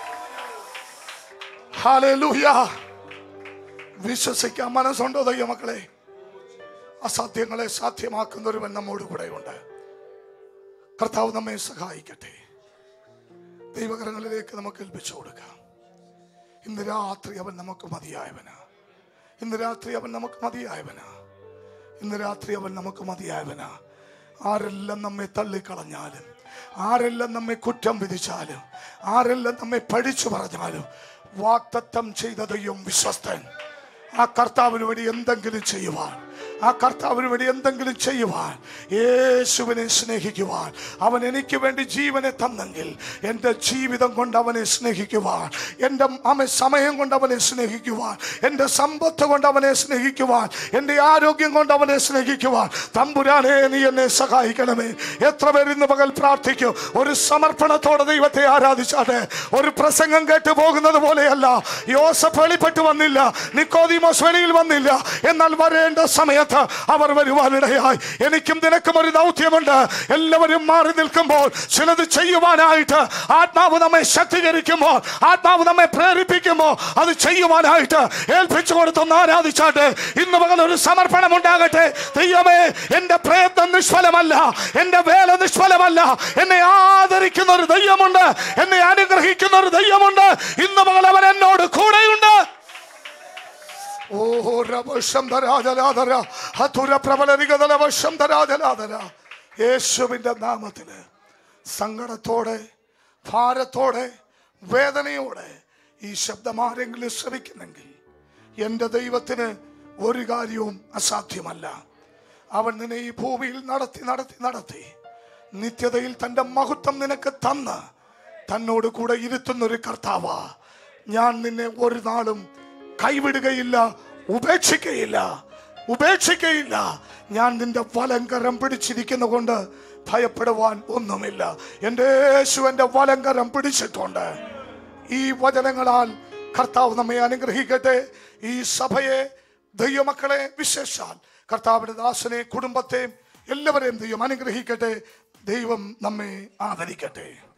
ഹാലൂയ വിശ്വസിക്കാൻ മനസ്സുണ്ടോ ദൈവമക്കളെ അസാധ്യങ്ങളെ സാധ്യമാക്കുന്ന ഒരുവൻ നമ്മോട് കൂടെയുണ്ട് കർത്താവ് നമ്മെ സഹായിക്കട്ടെ ദൈവകരങ്ങളിലേക്ക് നമുക്ക് ഏൽപ്പിച്ചു കൊടുക്കാം ഇന്ന് രാത്രി അവൻ നമുക്ക് മതിയായവനാ ഇന്ന് രാത്രി അവൻ നമുക്ക് മതിയായവനാ ഇന്ന് രാത്രി അവൻ നമുക്ക് മതിയായവനാ ആരെല്ലാം നമ്മെ തള്ളിക്കളഞ്ഞാലും ആരെല്ലാം നമ്മെ കുറ്റം വിധിച്ചാലും ആരെല്ലാം നമ്മെ പഠിച്ചു പറഞ്ഞാലും വാക്തത്വം ചെയ്ത ദൈവം വിശ്വസ്തൻ ആ കർത്താവിന് വേണ്ടി എന്തെങ്കിലും ചെയ്യുവാൻ ആ കർത്താവിന് വേണ്ടി എന്തെങ്കിലും ചെയ്യുവാൻ യേശുവിനെ സ്നേഹിക്കുവാൻ അവൻ എനിക്ക് വേണ്ടി ജീവനെ തന്നെങ്കിൽ എൻ്റെ ജീവിതം കൊണ്ട് അവനെ സ്നേഹിക്കുവാൻ എൻ്റെ അമ്മ സമയം കൊണ്ട് അവനെ സ്നേഹിക്കുവാൻ എൻ്റെ സമ്പത്ത് കൊണ്ട് അവനെ സ്നേഹിക്കുവാൻ എൻ്റെ ആരോഗ്യം കൊണ്ട് അവനെ സ്നേഹിക്കുവാൻ തമ്പുരാനെ നീ എന്നെ സഹായിക്കണമേ എത്ര പേർ ഇന്ന് പകൽ പ്രാർത്ഥിക്കും ഒരു സമർപ്പണത്തോടെ ദൈവത്തെ ആരാധിച്ചാട്ടെ ഒരു പ്രസംഗം കേട്ട് പോകുന്നത് പോലെയല്ല യോസഫ് വെളിപ്പെട്ട് വന്നില്ല നിക്കോദിമോസ് വെളിയിൽ വന്നില്ല എന്നാൽ വരേണ്ട സമയത്ത് അവർ വരുവാനിടയായി എനിക്കും നിനക്കും ഒരു ദൗത്യമുണ്ട് എല്ലാവരും മാറി നിൽക്കുമ്പോൾ ചിലത് ചെയ്യുവാനായിട്ട് ആത്മാവ് നമ്മെ ശക്തീകരിക്കുമ്പോൾ ആത്മാവ് നമ്മെ പ്രേരിപ്പിക്കുമ്പോൾ അത് ചെയ്യുവാനായിട്ട് ഏൽപ്പിച്ചു കൊടുത്തൊന്ന് ആരാധിച്ചാട്ടെ ഇന്ന് പകൽ ഒരു സമർപ്പണം ഉണ്ടാകട്ടെ ദൈവമേ എന്റെ പ്രയത്നം നിഷ്ഫലമല്ല എന്റെ വേല നിഷ്ഫലമല്ല എന്നെ ആദരിക്കുന്ന ഒരു ദൈവമുണ്ട് എന്നെ അനുഗ്രഹിക്കുന്ന ഒരു ദൈവമുണ്ട് ഇന്ന് പകൽ അവൻ എന്നോട് കൂടെയുണ്ട് ഓ രവശം ധരാജലാധര ഹതുര പ്രബലരികതല വശം ധരാജലാധര യേശുവിന്റെ നാമത്തില് സങ്കടത്തോടെ ഭാരത്തോടെ വേദനയോടെ ഈ ശബ്ദം ആരെങ്കിലും ശ്രമിക്കുന്നെങ്കിൽ എൻ്റെ ദൈവത്തിന് ഒരു കാര്യവും അസാധ്യമല്ല അവൻ നിന്നെ ഈ ഭൂമിയിൽ നടത്തി നടത്തി നടത്തി നിത്യതയിൽ തൻ്റെ മഹത്വം നിനക്ക് തന്ന് തന്നോട് കൂടെ ഇരുത്തുന്ന ഒരു കർത്താവാ ഞാൻ നിന്നെ ഒരു നാളും കൈവിടുകയില്ല ഉപേക്ഷിക്കയില്ല ഉപേക്ഷിക്കയില്ല ഞാൻ നിന്റെ വലങ്കരം പിടിച്ചിരിക്കുന്ന കൊണ്ട് ഭയപ്പെടുവാൻ ഒന്നുമില്ല എൻ്റെ യേശു എൻ്റെ വലങ്കരം പിടിച്ചിട്ടുണ്ട് ഈ വചനങ്ങളാൽ കർത്താവ് നമ്മെ അനുഗ്രഹിക്കട്ടെ ഈ സഭയെ ദൈവമക്കളെ വിശേഷാൽ കർത്താവിന്റെ ദാസനെ കുടുംബത്തെയും എല്ലാവരെയും ദൈവം അനുഗ്രഹിക്കട്ടെ ദൈവം നമ്മെ ആദരിക്കട്ടെ